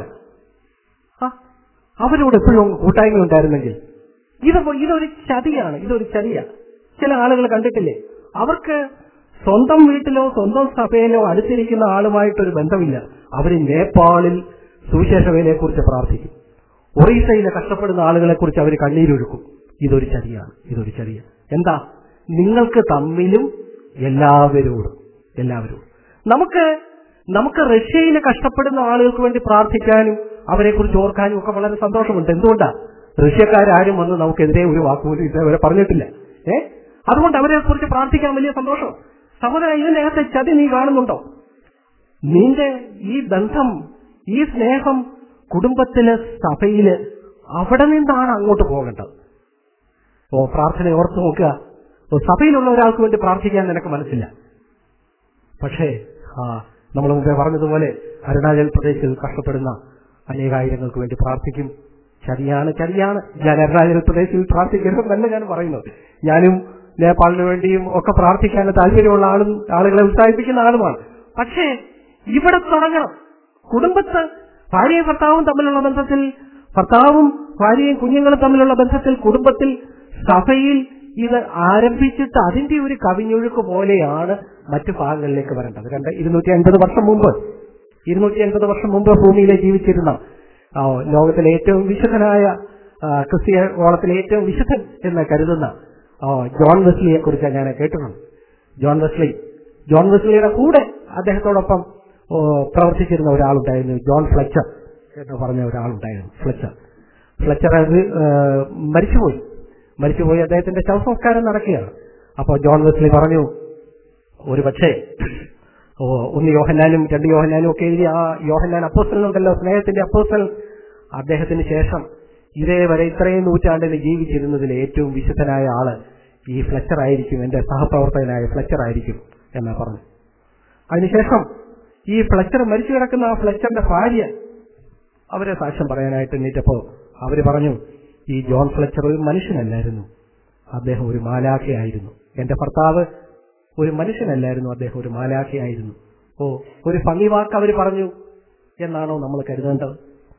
ആ, അവരോട് എപ്പോഴും അങ്ങ് കൂട്ടായ്മ ഉണ്ടായിരുന്നെങ്കിൽ ഇത് ഇതൊരു ചതിയാണ് ഇതൊരു ചതിയാണ് ചില ആളുകൾ കണ്ടിട്ടില്ലേ അവർക്ക് സ്വന്തം വീട്ടിലോ സ്വന്തം സഭയിലോ അടുത്തിരിക്കുന്ന ആളുമായിട്ടൊരു ബന്ധമില്ല അവര് നേപ്പാളിൽ സുവിശേഷ വേലയെക്കുറിച്ച് പ്രാർത്ഥിക്കും ഒറീസയിലെ കഷ്ടപ്പെടുന്ന ആളുകളെ കുറിച്ച് അവർ കണ്ണീരൊഴുക്കും ഇതൊരു ചതിയാണ് ഇതൊരു ചതിയ എന്താ നിങ്ങൾക്ക് തമ്മിലും എല്ലാവരോടും എല്ലാവരോടും നമുക്ക് നമുക്ക് റഷ്യയിലെ കഷ്ടപ്പെടുന്ന ആളുകൾക്ക് വേണ്ടി പ്രാർത്ഥിക്കാനും അവരെ കുറിച്ച് ഓർക്കാനും ഒക്കെ വളരെ സന്തോഷമുണ്ട് എന്തുകൊണ്ടാ റഷ്യക്കാരും വന്ന് നമുക്കെതിരെ ഒരു വാക്കുപോലും ഇതേവരെ പറഞ്ഞിട്ടില്ല ഏ അതുകൊണ്ട് അവരെ കുറിച്ച് പ്രാർത്ഥിക്കാൻ വലിയ സന്തോഷം സഹോദര ഇതിനകത്തെ ചതി നീ കാണുന്നുണ്ടോ നിന്റെ ഈ ബന്ധം ഈ സ്നേഹം കുടുംബത്തില് സഭയില് അവിടെ നിന്നാണ് അങ്ങോട്ട് പോകേണ്ടത് ഓ പ്രാർത്ഥന ഓർത്ത് നോക്കുക ഓ സഭയിലുള്ള ഒരാൾക്ക് വേണ്ടി പ്രാർത്ഥിക്കാൻ നിനക്ക് മനസ്സില്ല പക്ഷേ ആ നമ്മൾ മുമ്പേ പറഞ്ഞതുപോലെ അരുണാചൽ പ്രദേശിൽ കഷ്ടപ്പെടുന്ന അനേകായിരങ്ങൾക്ക് വേണ്ടി പ്രാർത്ഥിക്കും ചതിയാണ് ചതിയാണ് ഞാൻ അരുണാചൽ പ്രദേശിൽ പ്രാർത്ഥിക്കരുതെന്നല്ല ഞാൻ പറയുന്നത് ഞാനും നേപ്പാളിന് വേണ്ടിയും ഒക്കെ പ്രാർത്ഥിക്കാൻ താല്പര്യമുള്ള ആളും ആളുകളെ ഉത്സാഹിപ്പിക്കുന്ന ആളുമാണ് പക്ഷേ ഇവിടെ തുടങ്ങണം കുടുംബത്ത് ഭാര്യയും ഭർത്താവും തമ്മിലുള്ള ബന്ധത്തിൽ ഭർത്താവും ഭാര്യയും കുഞ്ഞുങ്ങളും തമ്മിലുള്ള ബന്ധത്തിൽ കുടുംബത്തിൽ സഭയിൽ ഇത് ആരംഭിച്ചിട്ട് അതിന്റെ ഒരു കവിഞ്ഞൊഴുക്ക് പോലെയാണ് മറ്റു ഭാഗങ്ങളിലേക്ക് വരേണ്ടത് രണ്ട് ഇരുന്നൂറ്റി അൻപത് വർഷം മുമ്പ് ഇരുന്നൂറ്റി അൻപത് വർഷം മുമ്പ് ഭൂമിയിലെ ജീവിച്ചിരുന്ന ആ, ലോകത്തിലെ ഏറ്റവും വിശുദ്ധനായ ആ, ക്രിസ്തീയ ഓളത്തിലെ ഏറ്റവും വിശുദ്ധൻ എന്ന് കരുതുന്ന ആ, ജോൺ വെസ്ലിയെ കുറിച്ച് ഞാൻ കേട്ടിട്ടുണ്ട് ജോൺ വെസ്ലി ജോൺ വെസ്ലിയുടെ കൂടെ അദ്ദേഹത്തോടൊപ്പം ഓ, പ്രവർത്തിച്ചിരുന്ന ഒരാളുണ്ടായിരുന്നു ജോൺ ഫ്ലെച്ചർ എന്ന് പറഞ്ഞ ഒരാളുണ്ടായിരുന്നു ഫ്ലെച്ചർ ഫ്ലെച്ചർ അത് ആ, മരിച്ചുപോയി മരിച്ചുപോയി അദ്ദേഹത്തിന്റെ ശവസംസ്കാരം നടക്കുകയാണ് അപ്പോൾ ജോൺ വെസ്ലി പറഞ്ഞു ഒരു പക്ഷേ ഓ, ഒന്ന് യോഹന്നാനും രണ്ട് യോഹന്നാനും ഒക്കെ എഴുതി ആ യോഹന്നാൻ അപ്പോസ്റ്റലുണ്ടല്ലോ സ്നേഹത്തിന്റെ അപ്പോസ്റ്റൽ അദ്ദേഹത്തിന് ശേഷം ഇതേവരെ ഇത്രയും നൂറ്റാണ്ടിന് ജീവിച്ചിരുന്നതിൽ ഏറ്റവും വിശുദ്ധനായ ആള് ഈ ഫ്ലെച്ചർ ആയിരിക്കും എന്റെ സഹപ്രവർത്തകനായ ഫ്ലെച്ചർ ആയിരിക്കും എന്നാ പറഞ്ഞു അതിനുശേഷം ഈ ഫ്ലെച്ചർ മരിച്ചു കിടക്കുന്ന ആ ഫ്ലെച്ചറിന്റെ ഭാര്യ അവരെ സാക്ഷ്യം പറയാനായിട്ട് എണീറ്റപ്പോ അവര് പറഞ്ഞു ഈ ജോൺ ഫ്ലെച്ചർ ഒരു മനുഷ്യനല്ലായിരുന്നു അദ്ദേഹം ഒരു മാലാഖയായിരുന്നു എന്റെ ഭർത്താവ് ഒരു മനുഷ്യനല്ലായിരുന്നു അദ്ദേഹം ഒരു മാലാഖയായിരുന്നു ഓ ഒരു ഭംഗി വാക്ക് അവർ പറഞ്ഞു എന്നാണോ നമ്മൾ കരുതേണ്ടത്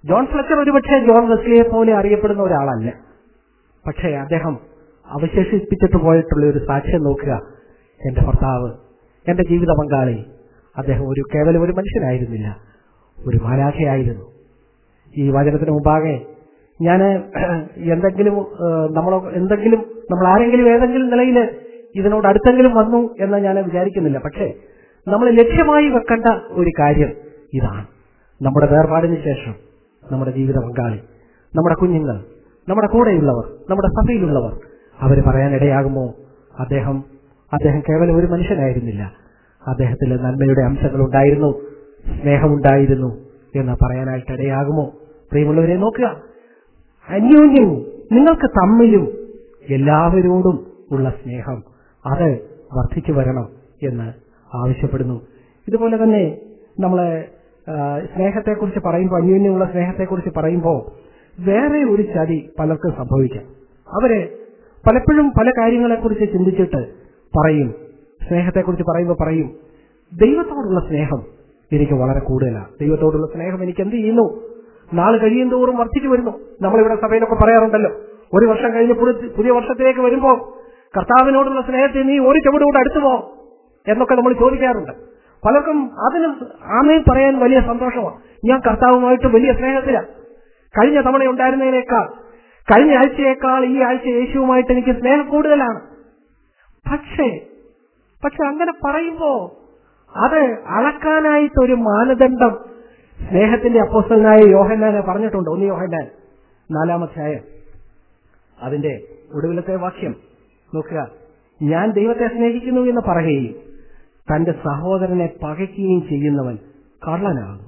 ജോൺ ഫ്ലച്ചർ ഒരുപക്ഷെ ജോൺ വെസ്ലിയെ പോലെ അറിയപ്പെടുന്ന ഒരാളല്ല പക്ഷേ അദ്ദേഹം അവശേഷിപ്പിച്ചിട്ട് പോയിട്ടുള്ള ഒരു സാക്ഷ്യം നോക്കുക എന്റെ ഭർത്താവ് എന്റെ ജീവിത പങ്കാളി അദ്ദേഹം ഒരു കേവലം ഒരു മനുഷ്യനായിരുന്നില്ല ഒരു മാലാഖയായിരുന്നു ഈ വചനത്തിന് മുമ്പാകെ ഞാൻ എന്തെങ്കിലും ഏഹ്, നമ്മൾ എന്തെങ്കിലും നമ്മൾ ആരെങ്കിലും ഏതെങ്കിലും നിലയിൽ ഇതിനോട് അടുത്തെങ്കിലും വന്നു എന്ന് ഞാൻ വിചാരിക്കുന്നില്ല പക്ഷേ നമ്മൾ ലക്ഷ്യമായി വെക്കേണ്ട ഒരു കാര്യം ഇതാണ് നമ്മുടെ വേർപാടിന് ശേഷം നമ്മുടെ ജീവിത പങ്കാളി നമ്മുടെ കുഞ്ഞുങ്ങൾ നമ്മുടെ കൂടെയുള്ളവർ നമ്മുടെ സഭയിലുള്ളവർ അവർ പറയാനിടയാകുമോ അദ്ദേഹം അദ്ദേഹം കേവലം ഒരു മനുഷ്യനായിരുന്നില്ല അദ്ദേഹത്തിൽ നന്മയുടെ അംശങ്ങൾ ഉണ്ടായിരുന്നു സ്നേഹമുണ്ടായിരുന്നു എന്ന് പറയാനായിട്ട് ഇടയാകുമോ പ്രിയമുള്ളവരെ നോക്കുക അന്യോന്യം നിങ്ങൾക്ക് തമ്മിലും എല്ലാവരോടും ഉള്ള സ്നേഹം അത് വർദ്ധിച്ചു വരണം എന്ന് ആവശ്യപ്പെടുന്നു ഇതുപോലെ തന്നെ നമ്മളെ ആ, സ്നേഹത്തെക്കുറിച്ച് പറയുമ്പോൾ അന്യോന്യമുള്ള സ്നേഹത്തെക്കുറിച്ച് പറയുമ്പോൾ വേറെ ഒരു ചതി പലർക്കും സംഭവിക്കാം അവര് പലപ്പോഴും പല കാര്യങ്ങളെക്കുറിച്ച് ചിന്തിച്ചിട്ട് പറയും സ്നേഹത്തെക്കുറിച്ച് പറയുമ്പോൾ പറയും ദൈവത്തോടുള്ള സ്നേഹം എനിക്ക് വളരെ കൂടുതലാണ് ദൈവത്തോടുള്ള സ്നേഹം എനിക്ക് എന്ത് ചെയ്യുന്നു നാൾ കഴിയും തോറും വർദ്ധിച്ചു വരുന്നു നമ്മളിവിടെ സഭയിലൊക്കെ പറയാറുണ്ടല്ലോ ഒരു വർഷം കഴിഞ്ഞ് പുതു- പുതിയ വർഷത്തിലേക്ക് വരുമ്പോൾ കർത്താവിനോടുള്ള സ്നേഹത്തിൽ നീ ഒരു ചുവടുകൂടെ അടുത്തു പോ എന്നൊക്കെ നമ്മൾ ചോദിക്കാറുണ്ട് പലർക്കും അതിന് ആമയും പറയാൻ വലിയ സന്തോഷമാണ് ഞാൻ കർത്താവുമായിട്ട് വലിയ സ്നേഹത്തിലാണ് കഴിഞ്ഞ തവണ ഉണ്ടായിരുന്നതിനേക്കാൾ കഴിഞ്ഞ ആഴ്ചയേക്കാൾ ഈ ആഴ്ച യേശുവുമായിട്ട് എനിക്ക് സ്നേഹം കൂടുതലാണ് പക്ഷേ പക്ഷെ അങ്ങനെ പറയുമ്പോ അത് അളക്കാനായിട്ട് ഒരു മാനദണ്ഡം സ്നേഹത്തിന്റെ അപ്പോസ്റ്റലായ യോഹന്നാനെ പറഞ്ഞിട്ടുണ്ട് ഒന്ന് യോഹന്നാൻ നാലാമധ്യായം അതിന്റെ ഒടുവിലത്തെ വാക്യം നോക്കുക ഞാൻ ദൈവത്തെ സ്നേഹിക്കുന്നു എന്ന് പറയുകയും തന്റെ സഹോദരനെ പകയ്ക്കുകയും ചെയ്യുന്നവൻ കള്ളനാകും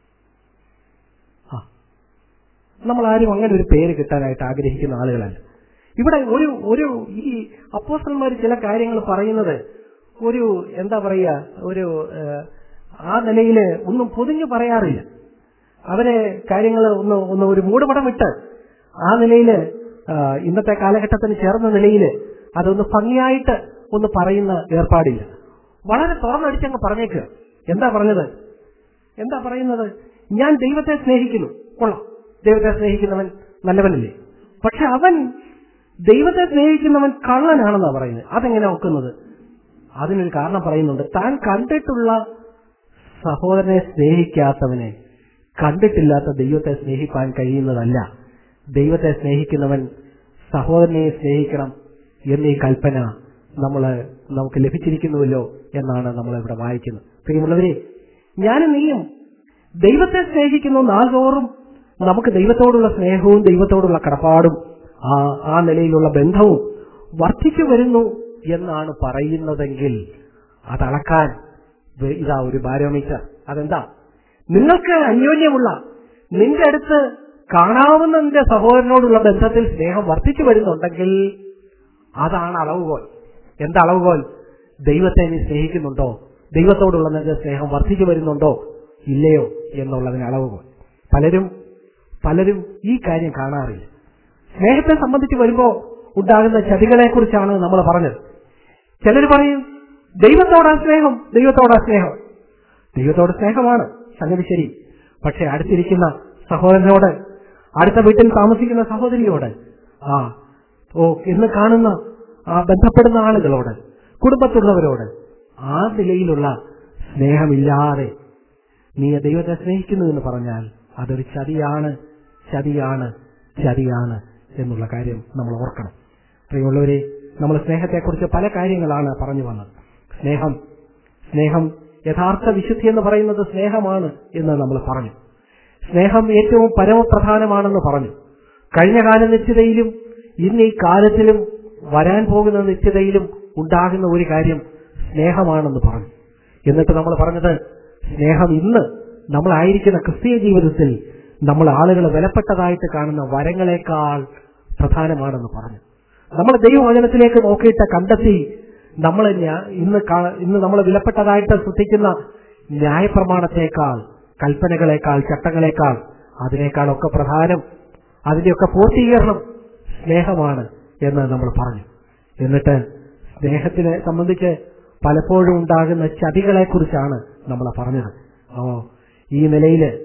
ആ നമ്മൾ ആരും അങ്ങനെ ഒരു പേര് കിട്ടാനായിട്ട് ആഗ്രഹിക്കുന്ന ആളുകളല്ല ഇവിടെ ഒരു ഒരു ഈ അപ്പോസ്റ്റന്മാർ ചില കാര്യങ്ങൾ പറയുന്നത് ഒരു എന്താ പറയുക ഒരു ഏഹ്, ആ നിലയിൽ ഒന്നും പൊതിഞ്ഞു പറയാറില്ല അവരെ കാര്യങ്ങൾ ഒന്ന് ഒന്ന് ഒരു മൂടുപടം ഇട്ട് ആ നിലയിൽ ഇന്നത്തെ കാലഘട്ടത്തിന് ചേർന്ന നിലയിൽ അതൊന്ന് ഭംഗിയായിട്ട് ഒന്ന് പറയുന്ന ഏർപ്പാടില്ല വളരെ തുറന്നടിച്ചങ്ങ് പറഞ്ഞേക്കുക എന്താ പറഞ്ഞത് എന്താ പറയുന്നത് ഞാൻ ദൈവത്തെ സ്നേഹിക്കുന്നു കൊള്ളാം ദൈവത്തെ സ്നേഹിക്കുന്നവൻ നല്ലവനല്ലേ പക്ഷെ അവൻ ദൈവത്തെ സ്നേഹിക്കുന്നവൻ കള്ളനാണെന്നാ പറയുന്നത് അതെങ്ങനെ ഒക്കുന്നത് അതിനൊരു കാരണം പറയുന്നുണ്ട് താൻ കണ്ടിട്ടുള്ള സഹോദരനെ സ്നേഹിക്കാത്തവനെ കണ്ടിട്ടില്ലാത്ത ദൈവത്തെ സ്നേഹിപ്പാൻ കഴിയുന്നതല്ല ദൈവത്തെ സ്നേഹിക്കുന്നവൻ സഹോദരനെ സ്നേഹിക്കണം എന്നീ കൽപ്പന നമ്മൾ നമുക്ക് ലഭിച്ചിരിക്കുന്നുവല്ലോ എന്നാണ് നമ്മൾ ഇവിടെ വായിക്കുന്നത് പ്രിയമുള്ളവരെ ഞാനും നീയും ദൈവത്തെ സ്നേഹിക്കുന്നു നാൾതോറും നമുക്ക് ദൈവത്തോടുള്ള സ്നേഹവും ദൈവത്തോടുള്ള കടപ്പാടും ആ ആ നിലയിലുള്ള ബന്ധവും വർദ്ധിച്ചു വരുന്നു എന്നാണ് പറയുന്നതെങ്കിൽ അതളക്കാൻ വെ- ഇതാ ഒരു ബാരോമീറ്റർ അതെന്താ നിങ്ങൾക്ക് അന്യോന്യമുള്ള നിന്റെ അടുത്ത് കാണാവുന്ന നിന്റെ സഹോദരനോടുള്ള ബന്ധത്തിൽ സ്നേഹം വർദ്ധിച്ചു വരുന്നുണ്ടെങ്കിൽ അതാണ് അളവുകോൽ എന്താ അളവുകോൽ ദൈവത്തെ നീ സ്നേഹിക്കുന്നുണ്ടോ ദൈവത്തോടുള്ള നിന്റെ സ്നേഹം വർദ്ധിച്ചു വരുന്നുണ്ടോ ഇല്ലയോ എന്നുള്ളതിന് അളവുകോൽ പലരും പലരും ഈ കാര്യം കാണാറില്ല സ്നേഹത്തെ സംബന്ധിച്ച് വരുമ്പോൾ ഉണ്ടാകുന്ന ചതികളെ കുറിച്ചാണ് നമ്മൾ പറഞ്ഞത് ചിലർ പറയും ദൈവത്തോടാ സ്നേഹം ദൈവത്തോടാ സ്നേഹം ദൈവത്തോട് സ്നേഹമാണ് സംഗതി ശരി പക്ഷെ അടുത്തിരിക്കുന്ന സഹോദരനോട് അടുത്ത വീട്ടിൽ താമസിക്കുന്ന സഹോദരിയോട് ആ ഓ ഇന്ന് കാണുന്ന ആ ബന്ധപ്പെടുന്ന ആളുകളോട് കുടുംബത്തുള്ളവരോട് ആ നിലയിലുള്ള സ്നേഹമില്ലാതെ നീ ദൈവത്തെ സ്നേഹിക്കുന്നു എന്ന് പറഞ്ഞാൽ അതൊരു ചതിയാണ് ചതിയാണ് ചതിയാണ് എന്നുള്ള കാര്യം നമ്മൾ ഓർക്കണം പ്രിയമുള്ളവരെ നമ്മൾ സ്നേഹത്തെക്കുറിച്ച് പല കാര്യങ്ങളാണ് പറഞ്ഞു വന്നത് സ്നേഹം സ്നേഹം യഥാർത്ഥ വിശുദ്ധി എന്ന് പറയുന്നത് സ്നേഹമാണ് എന്ന് നമ്മൾ പറഞ്ഞു സ്നേഹം ഏറ്റവും പരമപ്രധാനമാണെന്ന് പറഞ്ഞു കഴിഞ്ഞ കാല നിശ്ചിതയിലും ഇന്ന് ഈ കാലത്തിലും വരാൻ പോകുന്ന നിശ്ചിതയിലും ഉണ്ടാകുന്ന ഒരു കാര്യം സ്നേഹമാണെന്ന് പറഞ്ഞു എന്നിട്ട് നമ്മൾ പറഞ്ഞത് സ്നേഹം ഇന്ന് നമ്മളായിരിക്കുന്ന ക്രിസ്തീയ ജീവിതത്തിൽ നമ്മൾ ആളുകൾ വിലപ്പെട്ടതായിട്ട് കാണുന്ന വരങ്ങളെക്കാൾ പ്രധാനമാണെന്ന് പറഞ്ഞു നമ്മൾ ദൈവവചനത്തിലേക്ക് നോക്കിയിട്ട് കണ്ടെത്തി നമ്മൾ ന്യാ- ഇന്ന് കാ- ഇന്ന് നമ്മൾ വിലപ്പെട്ടതായിട്ട് ശ്രദ്ധിക്കുന്ന ന്യായപ്രമാണത്തെക്കാൾ കൽപ്പനകളെക്കാൾ ചട്ടങ്ങളെക്കാൾ അതിനേക്കാളൊക്കെ പ്രധാനം അതിന്റെയൊക്കെ പൂർത്തീകരണം സ്നേഹമാണ് എന്ന് നമ്മൾ പറഞ്ഞു എന്നിട്ട് സ്നേഹത്തിനെ സംബന്ധിച്ച് പലപ്പോഴും ഉണ്ടാകുന്ന ചതികളെ കുറിച്ചാണ് നമ്മൾ പറഞ്ഞത് ഓ ഈ നിലയിൽ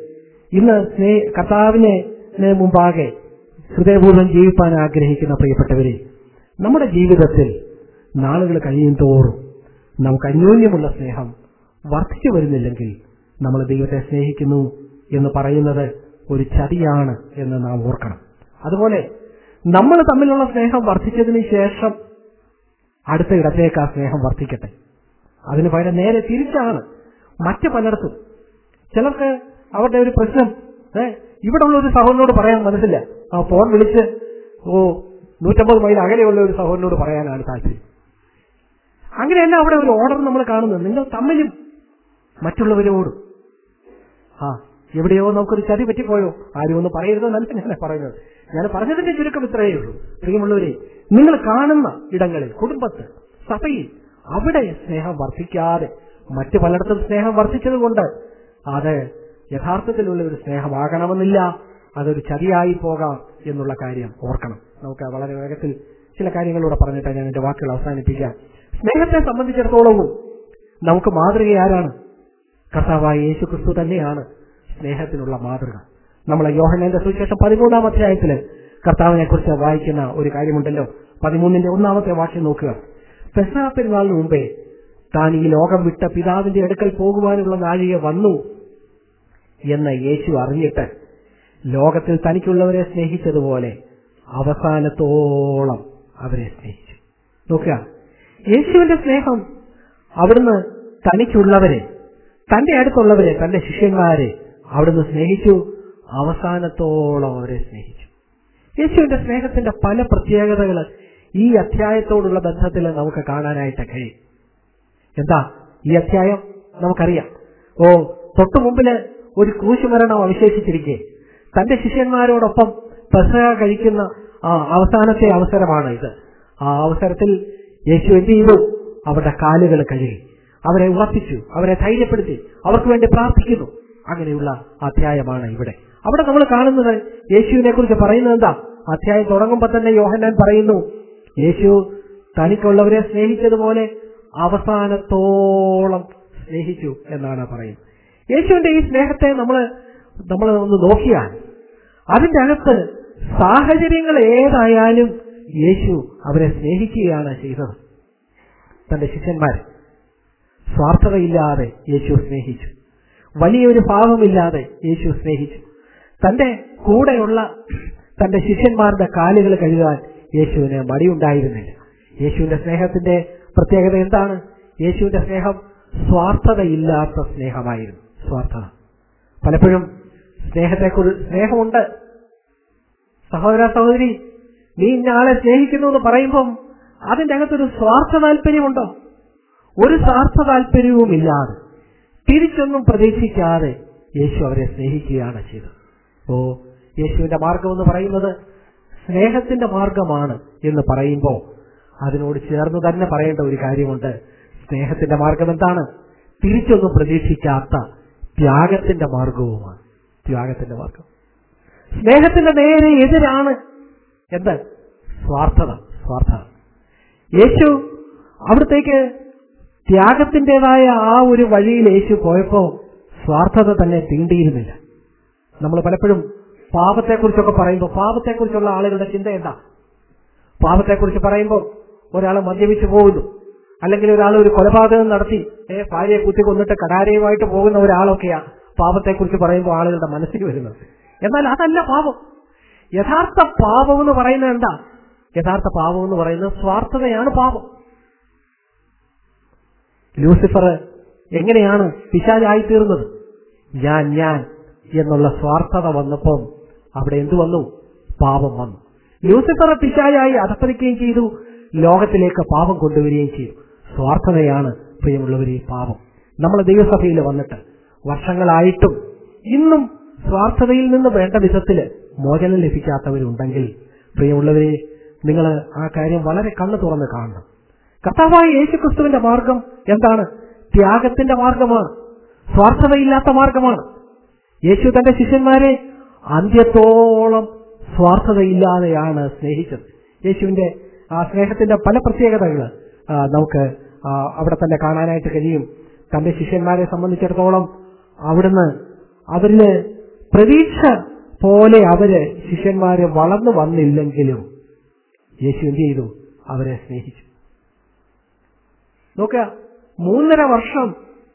ഇന്ന് സ്നേ കർത്താവിനെ ന് മുമ്പാകെ ഹൃദയപൂർവ്വം ജീവിപ്പാൻ ആഗ്രഹിക്കുന്ന പ്രിയപ്പെട്ടവരെ നമ്മുടെ ജീവിതത്തിൽ നാളുകൾ കഴിയും തോറും നമുക്ക് അന്യോന്യമുള്ള സ്നേഹം വർദ്ധിച്ചു വരുന്നില്ലെങ്കിൽ നമ്മൾ ദൈവത്തെ സ്നേഹിക്കുന്നു എന്ന് പറയുന്നത് ഒരു ചതിയാണ് എന്ന് നാം ഓർക്കണം അതുപോലെ നമ്മൾ തമ്മിലുള്ള സ്നേഹം വർദ്ധിച്ചതിന് ശേഷം അടുത്ത ഇടത്തേക്ക് ആ സ്നേഹം വർദ്ധിക്കട്ടെ അതിന് പകരം നേരെ തിരിച്ചാണ് മറ്റു പലയിടത്തും ചിലർക്ക് അവരുടെ ഒരു പ്രശ്നം ഏ ഇവിടെ ഉള്ള ഒരു സഹോദരനോട് പറയാൻ മനസ്സില്ല ആ ഫോൺ വിളിച്ച് ഓ നൂറ്റമ്പത് മൈൽ അകലെയുള്ള ഒരു സഹോദരനോട് പറയാനാണ് താല്പര്യം അങ്ങനെയല്ല അവിടെ ഒരു ഓർഡർ നമ്മൾ കാണുന്നത് നിങ്ങൾ തമ്മിലും മറ്റുള്ളവരോടും ആ എവിടെയോ നമുക്കൊരു ചതി പറ്റിപ്പോയോ ആരും ഒന്നും പറയരുതെന്നല്ല ഞാൻ പറയുന്നത് ഞാൻ പറഞ്ഞതിന്റെ ചുരുക്കം ഇത്രയേ ഉള്ളൂ പ്രിയമുള്ളവരെ നിങ്ങൾ കാണുന്ന ഇടങ്ങളിൽ കുടുംബത്ത് സഭയിൽ അവിടെ സ്നേഹം വർദ്ധിക്കാതെ മറ്റു പലയിടത്തും സ്നേഹം വർദ്ധിച്ചതുകൊണ്ട് അത് യഥാർത്ഥത്തിലുള്ള ഒരു സ്നേഹമാകണമെന്നില്ല അതൊരു ചതിയായി പോകാം എന്നുള്ള കാര്യം ഓർക്കണം നമുക്ക് വളരെ വേഗത്തിൽ ചില കാര്യങ്ങളൂടെ പറഞ്ഞിട്ട് ഞാൻ എന്റെ വാക്കുകൾ അവസാനിപ്പിക്കാം സ്നേഹത്തെ സംബന്ധിച്ചിടത്തോളവും നമുക്ക് മാതൃക ആരാണ് കർത്താവായ യേശു ക്രിസ്തു തന്നെയാണ് സ്നേഹത്തിനുള്ള മാതൃക നമ്മളെ യോഹനന്റെ സുവിശേഷം പതിമൂന്നാം അധ്യായത്തില് കർത്താവിനെ കുറിച്ച് വായിക്കുന്ന ഒരു കാര്യമുണ്ടല്ലോ പതിമൂന്നിന്റെ ഒന്നാമത്തെ വാക്യം നോക്കുക പെസഹ പെരുന്നാളിന് മുമ്പേ താൻ ഈ ലോകം വിട്ട പിതാവിന്റെ അടുക്കൽ പോകുവാനുള്ള നാഴിക വന്നു എന്ന് യേശു അറിഞ്ഞിട്ട് ലോകത്തിൽ തനിക്കുള്ളവരെ സ്നേഹിച്ചതുപോലെ അവസാനത്തോളം അവരെ സ്നേഹിച്ചു നോക്കുക യേശുവിന്റെ സ്നേഹം അവിടുന്ന് തനിക്കുള്ളവരെ തന്റെ അടുത്തുള്ളവരെ തന്റെ ശിഷ്യന്മാരെ അവിടുന്ന് സ്നേഹിച്ചു അവസാനത്തോളം അവരെ സ്നേഹിച്ചു യേശുവിന്റെ സ്നേഹത്തിന്റെ പല പ്രത്യേകതകൾ ഈ അധ്യായത്തോടുള്ള ബന്ധത്തിൽ നമുക്ക് കാണാനായിട്ട് കഴിയും എന്താ ഈ അധ്യായം നമുക്കറിയാം ഓ തൊട്ടു മുമ്പില് ഒരു ക്രൂശുമരണം അവശേഷിച്ചിരിക്കെ തന്റെ ശിഷ്യന്മാരോടൊപ്പം പെസഹ കഴിക്കുന്ന ആ അവസാനത്തെ അവസരമാണ് ഇത് ആ അവസരത്തിൽ യേശു എന്ത് ചെയ്തു അവരുടെ കാലുകൾ കഴുകി അവരെ ഉറപ്പിച്ചു അവരെ ധൈര്യപ്പെടുത്തി അവർക്ക് വേണ്ടി പ്രാർത്ഥിക്കുന്നു അങ്ങനെയുള്ള അധ്യായമാണ് ഇവിടെ അവിടെ നമ്മൾ കാണുന്നത് യേശുവിനെ കുറിച്ച് പറയുന്നത് എന്താ അധ്യായം തുടങ്ങുമ്പോൾ തന്നെ യോഹന്നാൻ പറയുന്നു യേശു തനിക്കുള്ളവരെ സ്നേഹിച്ചതുപോലെ അവസാനത്തോളം സ്നേഹിച്ചു എന്നാണ് പറയുന്നത് യേശുവിന്റെ ഈ സ്നേഹത്തെ നമ്മൾ നമ്മൾ ഒന്ന് നോക്കിയാൽ അതിന്റെ അകത്ത് സാഹചര്യങ്ങൾ ഏതായാലും യേശു അവരെ സ്നേഹിക്കുകയാണ് ചെയ്തത് തന്റെ ശിഷ്യന്മാരെ സ്വാർത്ഥതയില്ലാതെ യേശു സ്നേഹിച്ചു വലിയൊരു ഭാവമില്ലാതെ യേശു സ്നേഹിച്ചു തന്റെ കൂടെയുള്ള തന്റെ ശിഷ്യന്മാരുടെ കാലുകൾ കഴുകാൻ യേശുവിന് മടിയുണ്ടായിരുന്നില്ല യേശുവിന്റെ സ്നേഹത്തിന്റെ പ്രത്യേകത എന്താണ് യേശുവിന്റെ സ്നേഹം സ്വാർത്ഥതയില്ലാത്ത സ്നേഹമായിരുന്നു സ്വാർത്ഥത പലപ്പോഴും സ്നേഹത്തെക്കുറിച്ച് സ്നേഹമുണ്ട് സഹോദര സഹോദരി നീ ഇന്നയാളെ സ്നേഹിക്കുന്നു എന്ന് പറയുമ്പം അതിന്റെ അകത്തൊരു സ്വാർത്ഥ താല്പര്യമുണ്ടോ ഒരു സ്വാർത്ഥ താല്പര്യവുമില്ലാതെ തിരിച്ചൊന്നും പ്രതീക്ഷിക്കാതെ യേശു അവരെ സ്നേഹിക്കുകയാണ് ചെയ്തത് ഓ യേശുവിന്റെ മാർഗം എന്ന് പറയുന്നത് സ്നേഹത്തിന്റെ മാർഗമാണ് എന്ന് പറയുമ്പോൾ അതിനോട് ചേർന്ന് തന്നെ പറയേണ്ട ഒരു കാര്യമുണ്ട് സ്നേഹത്തിന്റെ മാർഗം എന്താണ് തിരിച്ചൊന്നും പ്രതീക്ഷിക്കാത്ത ത്യാഗത്തിന്റെ മാർഗവുമാണ് ത്യാഗത്തിന്റെ മാർഗം സ്നേഹത്തിന്റെ നേരെ എതിരാണ് എന്ത് സ്വാർത്ഥത സ്വാർത്ഥത യേശു അവിടത്തേക്ക് ത്യാഗത്തിൻ്റെതായ ആ ഒരു വഴിയിൽ യേശു പോയപ്പോ സ്വാർത്ഥത തന്നെ തീണ്ടിയിരുന്നില്ല നമ്മൾ പലപ്പോഴും പാപത്തെക്കുറിച്ചൊക്കെ പറയുമ്പോൾ പാപത്തെക്കുറിച്ചുള്ള ആളുകളുടെ ചിന്ത എന്താ പാപത്തെക്കുറിച്ച് പറയുമ്പോൾ ഒരാൾ മദ്യപിച്ചു പോകുന്നു അല്ലെങ്കിൽ ഒരാൾ ഒരു കൊലപാതകം നടത്തി ഏ ഭാര്യയെ കുത്തി കൊന്നിട്ട് കടാരയുമായിട്ട് പോകുന്ന ഒരാളൊക്കെയാ പാപത്തെക്കുറിച്ച് പറയുമ്പോൾ ആളുകളുടെ മനസ്സിൽ വരുന്നത് എന്നാൽ അതല്ല പാപം യഥാർത്ഥ പാപം എന്ന് പറയുന്നത് എന്താ യഥാർത്ഥ പാപം എന്ന് പറയുന്നത് സ്വാർത്ഥതയാണ് പാപം ലൂസിഫർ എങ്ങനെയാണ് പിശാചായി തീർന്നത് ഞാൻ ഞാൻ എന്നുള്ള സ്വാർത്ഥത വന്നപ്പം അവിടെ എന്തു വന്നു പാപം വന്നു ലൂസിഫർ പിശാചായി അധപ്പതിക്കുകയും ചെയ്തു ലോകത്തിലേക്ക് പാപം കൊണ്ടുവരികയും ചെയ്തു സ്വാർത്ഥതയാണ് പ്രിയമുള്ളവരെ പാപം നമ്മൾ ദൈവസഭയിൽ വന്നിട്ട് വർഷങ്ങളായിട്ടും ഇന്നും സ്വാർത്ഥതയിൽ നിന്ന് വേണ്ട വിധത്തില് മോചനം ലഭിക്കാത്തവരുണ്ടെങ്കിൽ പ്രിയമുള്ളവരെ നിങ്ങൾ ആ കാര്യം വളരെ കണ്ണു തുറന്ന് കാണണം കർത്താവായ യേശുക്രിസ്തുവിന്റെ മാർഗം എന്താണ് ത്യാഗത്തിന്റെ മാർഗമാണ് സ്വാർത്ഥതയില്ലാത്ത മാർഗമാണ് യേശു തന്റെ ശിഷ്യന്മാരെ അന്ത്യത്തോളം സ്വാർത്ഥതയില്ലാതെയാണ് സ്നേഹിച്ചത് യേശുവിന്റെ ആ സ്നേഹത്തിന്റെ പല പ്രത്യേകതകൾ നമുക്ക് ആ, അവിടെ തന്നെ കാണാനായിട്ട് കഴിയും തന്റെ ശിഷ്യന്മാരെ സംബന്ധിച്ചിടത്തോളം അവിടുന്ന് അവരില് പ്രതീക്ഷ പോലെ അവര് ശിഷ്യന്മാര് വളർന്നു വന്നില്ലെങ്കിലും യേശു എന്ത് ചെയ്തു അവരെ സ്നേഹിച്ചു നോക്കുക മൂന്നര വർഷം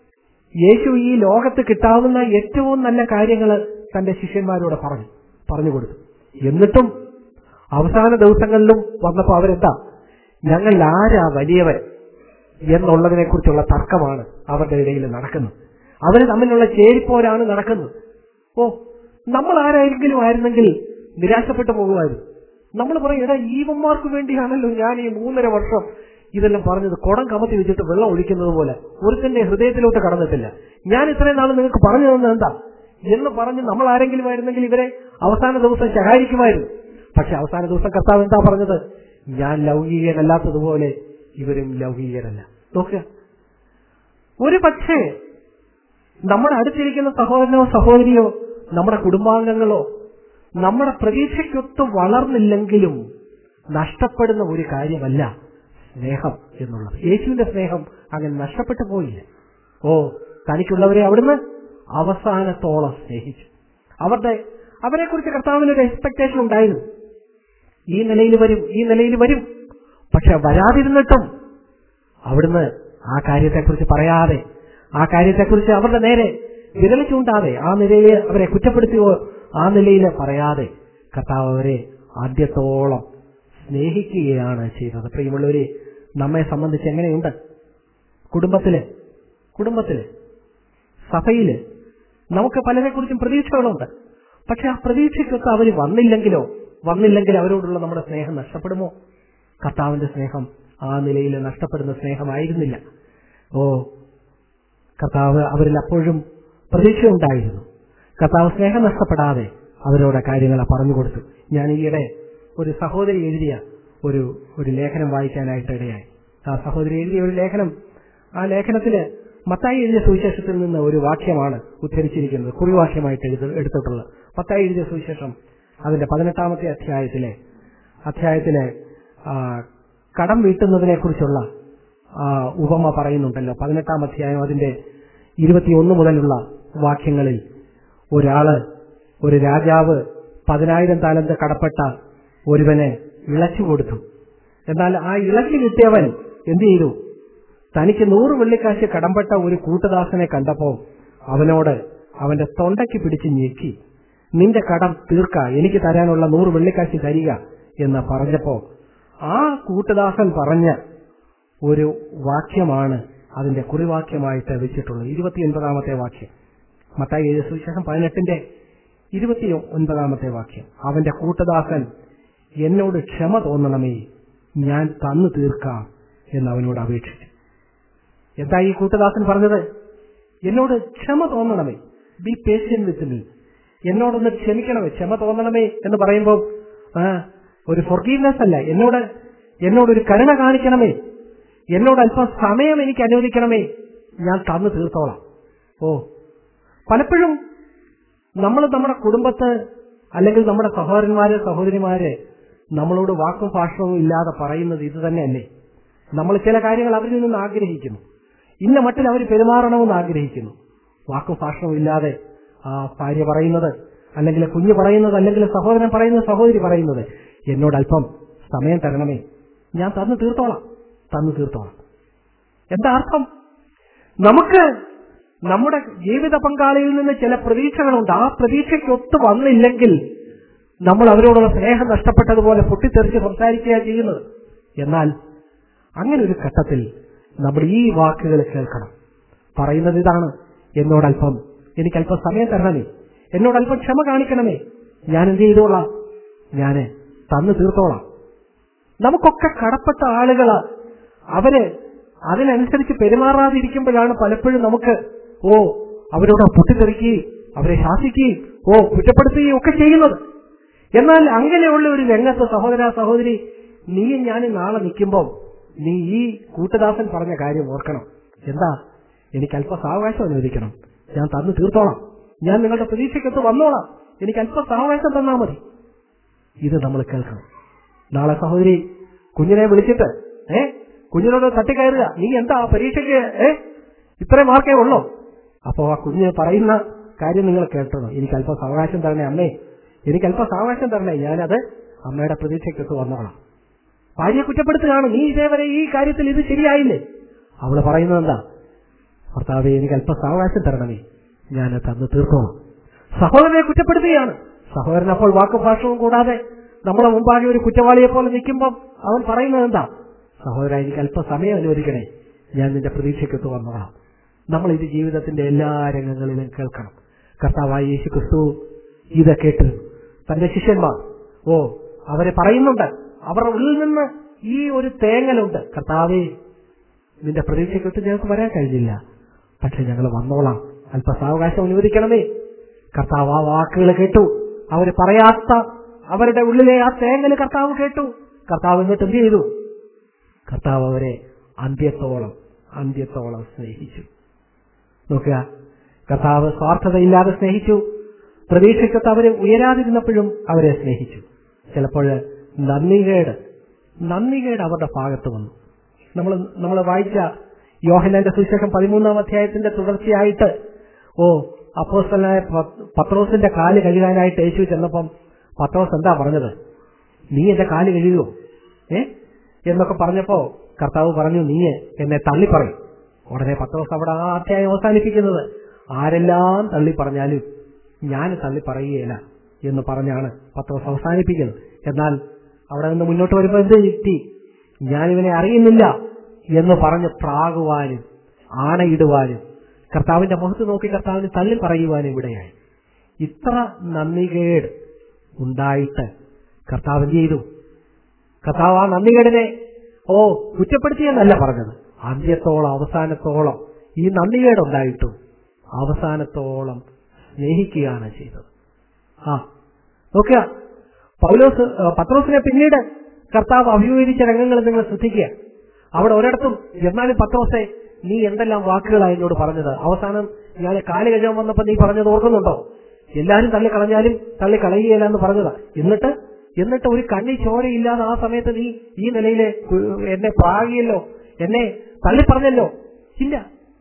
യേശു ഈ ലോകത്ത് കിട്ടാവുന്ന ഏറ്റവും നല്ല കാര്യങ്ങൾ തന്റെ ശിഷ്യന്മാരോട് പറഞ്ഞു പറഞ്ഞു കൊടുത്തു എന്നിട്ടും അവസാന ദിവസങ്ങളിലും വന്നപ്പോൾ അവരെന്താ ഞങ്ങൾ ആരാ വലിയവൻ എന്നുള്ളതിനെ കുറിച്ചുള്ള തർക്കമാണ് അവരുടെ ഇടയിൽ നടക്കുന്നത് അവര് തമ്മിലുള്ള ചേരിപ്പോരാണ് നടക്കുന്നത് ഓ നമ്മൾ ആരായെങ്കിലും ആയിരുന്നെങ്കിൽ നിരാശപ്പെട്ടു പോകുമായിരുന്നു നമ്മൾ പറയും എടാ ഈവന്മാർക്ക് വേണ്ടിയാണല്ലോ ഞാൻ ഈ മൂന്നര വർഷം ഇതെല്ലാം പറഞ്ഞത് കുടം കമത്തി വെച്ചിട്ട് വെള്ളം ഒഴിക്കുന്നത് പോലെ ഒരുത്തന്റെ ഹൃദയത്തിലോട്ട് കടന്നിട്ടില്ല ഞാൻ ഇത്രയും നാൾ നിങ്ങൾക്ക് പറഞ്ഞു തന്നത് എന്താ എന്ന് പറഞ്ഞ് നമ്മൾ ആരെങ്കിലും ആയിരുന്നെങ്കിൽ ഇവരെ അവസാന ദിവസം ശകാരിക്കുമായിരുന്നു പക്ഷെ അവസാന ദിവസം കർത്താവ് എന്താ പറഞ്ഞത് ഞാൻ ലൗകികനല്ലാത്തതുപോലെ ഇവരും ലൗകികരല്ല നോക്കുക ഒരു പക്ഷേ നമ്മുടെ അടുത്തിരിക്കുന്ന സഹോദരനോ സഹോദരിയോ നമ്മുടെ കുടുംബാംഗങ്ങളോ നമ്മുടെ പ്രതീക്ഷയ്ക്കൊത്ത് വളർന്നില്ലെങ്കിലും നഷ്ടപ്പെടുന്ന ഒരു കാര്യമല്ല സ്നേഹം എന്നുള്ളത് യേശുവിന്റെ സ്നേഹം അങ്ങനെ നഷ്ടപ്പെട്ടു പോയില്ല ഓ തനിക്കുള്ളവരെ അവിടുന്ന് അവസാനത്തോളം സ്നേഹിച്ചു അവരുടെ അവരെ കുറിച്ച് കർത്താവിന് ഒരു എക്സ്പെക്ടേഷൻ ഉണ്ടായിരുന്നു ഈ നിലയിൽ വരും ഈ നിലയിൽ വരും പക്ഷെ വരാതിരുന്നിട്ടും അവിടുന്ന് ആ കാര്യത്തെക്കുറിച്ച് പറയാതെ ആ കാര്യത്തെക്കുറിച്ച് അവരുടെ നേരെ വിരൽ ചൂണ്ടാതെ ആ നിലയിൽ അവരെ കുറ്റപ്പെടുത്തിയോ ആ നിലയിൽ പറയാതെ കർത്താവ് അവരെ ആദ്യത്തോളം സ്നേഹിക്കുകയാണ് ചെയ്തത് പ്രിയമുള്ളവരെ നമ്മെ സംബന്ധിച്ച് എങ്ങനെയുണ്ട് കുടുംബത്തില് കുടുംബത്തില് സഭയില് നമുക്ക് പലരെക്കുറിച്ചും പ്രതീക്ഷകളുണ്ട് പക്ഷെ ആ പ്രതീക്ഷയ്ക്കൊത്ത് അവർ വന്നില്ലെങ്കിലോ വന്നില്ലെങ്കിൽ അവരോടുള്ള നമ്മുടെ സ്നേഹം നഷ്ടപ്പെടുമോ കർത്താവിന്റെ സ്നേഹം ആ നിലയിൽ നഷ്ടപ്പെടുന്ന സ്നേഹമായിരുന്നില്ല ഓ കർത്താവ് അവരിൽ അപ്പോഴും പ്രതീക്ഷയുണ്ടായിരുന്നു കർത്താവ് സ്നേഹം നഷ്ടപ്പെടാതെ അവരോട് കാര്യങ്ങൾ പറഞ്ഞു കൊടുത്തു ഞാൻ ഈയിടെ ഒരു സഹോദരി എഴുതിയ ഒരു ഒരു ലേഖനം വായിക്കാനായിട്ട് ഇടയായി ആ സഹോദരി എഴുതിയ ഒരു ലേഖനം ആ ലേഖനത്തില് മത്തായി എഴുതിയ സുവിശേഷത്തിൽ നിന്ന് ഒരു വാക്യമാണ് ഉദ്ധരിച്ചിരിക്കുന്നത് കുറിവാക്യമായിട്ട് എഴുത എടുത്തിട്ടുള്ളത് മത്തായി എഴുതിയ സുവിശേഷം അതിന്റെ പതിനെട്ടാമത്തെ അധ്യായത്തിലെ അധ്യായത്തിലെ ആ, കടം വീട്ടുന്നതിനെ കുറിച്ചുള്ള ഉപമ പറയുന്നുണ്ടല്ലോ പതിനെട്ടാം അധ്യായം അതിന്റെ ഇരുപത്തിയൊന്ന് മുതലുള്ള വാക്യങ്ങളിൽ ഒരാള് ഒരു രാജാവ് പതിനായിരം താലന്ത് കടപ്പെട്ട ഒരുവനെ ഇളച്ചു കൊടുത്തു എന്നാൽ ആ ഇളച്ചു കിട്ടിയവൻ എന്ത് ചെയ്തു തനിക്ക് നൂറ് വെള്ളിക്കാശ് കടംപെട്ട ഒരു കൂട്ടുദാസനെ കണ്ടപ്പോ അവനോട് അവന്റെ തൊണ്ടയ്ക്ക് പിടിച്ച് ഞെക്കി നിന്റെ കടം തീർക്ക എനിക്ക് തരാനുള്ള നൂറ് വെള്ളിക്കാശ് തരിക എന്ന് പറഞ്ഞപ്പോ ആ കൂട്ടുദാസൻ പറഞ്ഞ ഒരു വാക്യമാണ് അതിന്റെ കുറിവാക്യമായിട്ട് വെച്ചിട്ടുള്ളത് ഇരുപത്തിയൊൻപതാമത്തെ വാക്യം മത്തായി എഴുതിയ സുവിശേഷം പതിനെട്ടിന്റെ ഇരുപത്തി ഒൻപതാമത്തെ വാക്യം അവന്റെ കൂട്ടദാസൻ എന്നോട് ക്ഷമ തോന്നണമേ ഞാൻ തന്നു തീർക്കാം എന്ന് അവനോട് അപേക്ഷിച്ചു എന്താ ഈ കൂട്ടദാസൻ പറഞ്ഞത് എന്നോട് ക്ഷമ തോന്നണമേ ബി പേഷ്യൻ വിത്ത് മീ എന്നോടൊന്ന് ക്ഷമിക്കണമേ ക്ഷമ തോന്നണമേ എന്ന് പറയുമ്പോൾ ആ ഒരു ഫൊർഗീവ്നെസ് അല്ല എന്നോട് എന്നോടൊരു കരുണ കാണിക്കണമേ എന്നോട് അല്പം സമയം എനിക്ക് അനുവദിക്കണമേ ഞാൻ തന്നു തീർത്തോളാം ഓ പലപ്പോഴും നമ്മൾ നമ്മുടെ കുടുംബത്ത് അല്ലെങ്കിൽ നമ്മുടെ സഹോദരന്മാര് സഹോദരിമാര് നമ്മളോട് വാക്കും ഭാഷവും ഇല്ലാതെ പറയുന്നത് ഇത് തന്നെയല്ലേ നമ്മൾ ചില കാര്യങ്ങൾ അവരിൽ നിന്ന് ആഗ്രഹിക്കുന്നു ഇന്ന മട്ടിൽ അവർ പെരുമാറണമെന്ന് ആഗ്രഹിക്കുന്നു വാക്കും ഭാഷവും ഇല്ലാതെ ആ ഭാര്യ പറയുന്നത് അല്ലെങ്കിൽ കുഞ്ഞ് പറയുന്നത് അല്ലെങ്കിൽ സഹോദരൻ പറയുന്നത് സഹോദരി പറയുന്നത് എന്നോട് അല്പം സമയം തരണമേ ഞാൻ തന്നു തീർത്തോളാം തന്നു തീർത്തോളാം എന്താ അർത്ഥം നമുക്ക് നമ്മുടെ ജീവിത പങ്കാളിയിൽ നിന്ന് ചില പ്രതീക്ഷകളുണ്ട് ആ പ്രതീക്ഷയ്ക്ക് ഒത്തു വന്നില്ലെങ്കിൽ നമ്മൾ അവരോടുള്ള സ്നേഹം നഷ്ടപ്പെട്ടതുപോലെ പൊട്ടിത്തെറിച്ച് സംസാരിക്കുകയാണ് ചെയ്യുന്നത് എന്നാൽ അങ്ങനെ ഒരു ഘട്ടത്തിൽ നമ്മൾ ഈ വാക്കുകൾ കേൾക്കണം പറയുന്നത് ഇതാണ് എന്നോടല്പം എനിക്കല്പം സമയം തരണമേ എന്നോടല്പം ക്ഷമ കാണിക്കണമേ ഞാൻ എന്ത് ചെയ്തോളാം ഞാന് തന്നു തീർത്തോളാം നമുക്കൊക്കെ കടപ്പെട്ട ആളുകള് അവര് അതിനനുസരിച്ച് പെരുമാറാതിരിക്കുമ്പോഴാണ് പലപ്പോഴും നമുക്ക് ഓ അവരോട് പൊട്ടിത്തെറിക്കുകയും അവരെ ശാസിക്കുകയും ഓ കുറ്റപ്പെടുത്തുകയും ഒക്കെ ചെയ്യുന്നത് എന്നാൽ അങ്ങനെയുള്ള ഒരു രംഗത്ത് സഹോദര സഹോദരി നീയും ഞാനും നാളെ നിൽക്കുമ്പോൾ നീ ഈ കൂട്ടദാസൻ പറഞ്ഞ കാര്യം ഓർക്കണം എന്താ എനിക്ക് അല്പ സാവകാശം അനുവദിക്കണം ഞാൻ തന്നു തീർത്തോളാം ഞാൻ നിങ്ങളുടെ പ്രതീക്ഷയ്ക്കൊത്ത് വന്നോളാം എനിക്ക് അല്പ സാവകാശം തന്നാൽ മതി ഇത് നമ്മൾ കേൾക്കണം നാളെ സഹോദരി കുഞ്ഞിനെ വിളിച്ചിട്ട് ഏ കുഞ്ഞിനോട് തട്ടിക്കയറുക നീ എന്താ ആ പരീക്ഷയ്ക്ക് ഏ ഇത്രയും മാർക്കേ ഉള്ളോ അപ്പോ ആ കുഞ്ഞ് പറയുന്ന കാര്യം നിങ്ങൾ കേട്ടോ എനിക്ക് അല്പം സാവകാശം തരണേ അമ്മേ എനിക്ക് അല്പം സാവകാശം തരണേ ഞാനത് അമ്മയുടെ പ്രതീക്ഷയ്ക്കൊത്ത് വന്നോളാം ഭാര്യയെ കുറ്റപ്പെടുത്തുകയാണ് നീ ഇതേവരെ ഈ കാര്യത്തിൽ ഇത് ശരിയായില്ലേ അവള് പറയുന്നത് എന്താ ഭർത്താവെ എനിക്ക് അല്പം സാവകാശം തരണമേ ഞാൻ തന്ന് തീർത്തോളാം സഹോദരനെ കുറ്റപ്പെടുത്തുകയാണ് സഹോദരൻ അപ്പോൾ വാക്കുഭാഷവും കൂടാതെ നമ്മുടെ മുമ്പാകെ ഒരു കുറ്റവാളിയെ പോലെ നിൽക്കുമ്പോൾ അവൻ പറയുന്നത് എന്താ സഹോദര എനിക്ക് അല്പം സമയം അനുവദിക്കണേ ഞാൻ നിന്റെ പ്രതീക്ഷയ്ക്കൊത്ത് വന്നോളാം നമ്മൾ ഇത് ജീവിതത്തിന്റെ എല്ലാ രംഗങ്ങളിലും കേൾക്കണം കർത്താവായ യേശു ക്രിസ്തു ഇത് കേട്ട് തന്റെ ശിഷ്യന്മാർ ഓ അവരെ പറയുന്നുണ്ട് അവരുടെ ഉള്ളിൽ നിന്ന് ഈ ഒരു തേങ്ങലുണ്ട് കർത്താവേ നിന്റെ പ്രതീക്ഷയ്ക്കൊത്ത് ഞങ്ങൾക്ക് വരാൻ കഴിഞ്ഞില്ല പക്ഷെ ഞങ്ങൾ വന്നോളാം അല്പ സാവകാശം അനുവദിക്കണമേ കർത്താവ് ആ വാക്കുകൾ കേട്ടു അവര് പറയാത്ത അവരുടെ ഉള്ളിലെ ആ തേങ്ങല് കർത്താവ് കേട്ടു കർത്താവ് എന്നിട്ട് എന്ത് ചെയ്തു കർത്താവ് അവരെ അന്ത്യത്തോളം അന്ത്യത്തോളം സ്നേഹിച്ചു നോക്കുക കർത്താവ് സ്വാർത്ഥതയില്ലാതെ സ്നേഹിച്ചു പ്രതീക്ഷയ്ക്കത്ത് അവര് ഉയരാതിരുന്നപ്പോഴും അവരെ സ്നേഹിച്ചു ചിലപ്പോൾ നന്ദികേട് നന്ദികേട് അവരുടെ ഭാഗത്ത് വന്നു നമ്മൾ നമ്മൾ വായിച്ച യോഹനാന്റെ സുവിശേഷം പതിമൂന്നാം അധ്യായത്തിന്റെ തുടർച്ചയായിട്ട് ഓ അപ്പോസ്തലനായ പ- പത്രോസിന്റെ കാല് കഴുകാനായിട്ട് യേശു ചെന്നപ്പം പത്രോസ് എന്താ പറഞ്ഞത് നീ എന്റെ കാല് കഴുകുമോ ഏ എന്നൊക്കെ പറഞ്ഞപ്പോ കർത്താവ് പറഞ്ഞു നീ എന്നെ തള്ളി പറയും ഉടനെ പത്രോസ് അവിടെ ആ അധ്യായം അവസാനിപ്പിക്കുന്നത് ആരെല്ലാം തള്ളി പറഞ്ഞാലും ഞാൻ തള്ളി പറയുകയില്ല എന്ന് പറഞ്ഞാണ് പത്രോസ് അവസാനിപ്പിക്കുന്നത് എന്നാൽ അവിടെ നിന്ന് മുന്നോട്ട് വരുമ്പോൾ എന്ത് കിട്ടി ഞാനിവനെ അറിയുന്നില്ല എന്ന് പറഞ്ഞ് പ്രാകുവാനും ആണയിടുവാനും കർത്താവിന്റെ മുഖത്ത് നോക്കി കർത്താവിന് തള്ളി പറയുവാനും ഇവിടെയായി ഇത്ര നന്ദികേട് ഉണ്ടായിട്ട് കർത്താവ് എന്ത് ചെയ്തു കർത്താവ് ആ നന്ദികേടിനെ ഓ കുറ്റപ്പെടുത്തിയെന്നല്ല പറഞ്ഞത് അന്ത്യത്തോളം അവസാനത്തോളം ഈ നന്ദികേടുണ്ടായിട്ടും അവസാനത്തോളം സ്നേഹിക്കുകയാണ് ചെയ്തത് ആ നോക്കുക പൗലോസ് ആ, പത്രോസിനെ പിന്നീട് കർത്താവ് അഭിമുഖീകരിച്ച രംഗങ്ങൾ നിങ്ങൾ ശ്രദ്ധിക്കുക അവിടെ ഒരിടത്തും എന്നാലും പത്രോസെ നീ എന്തെല്ലാം വാക്കുകളാണ് എന്നോട് പറഞ്ഞത് അവസാനം ഞാൻ കാല് കഴിയാൻ വന്നപ്പോ നീ പറഞ്ഞത് ഓർക്കുന്നുണ്ടോ എല്ലാരും തള്ളി കളഞ്ഞാലും തള്ളി കളയുകയില്ല എന്ന് പറഞ്ഞതാ എന്നിട്ട് എന്നിട്ട് ഒരു കണ്ണി ചോരയില്ലാതെ ആ സമയത്ത് നീ ഈ നിലയിലെ ഉ- എന്നെ പ്രാകിയല്ലോ എന്നെ തള്ളി പറഞ്ഞല്ലോ ഇല്ല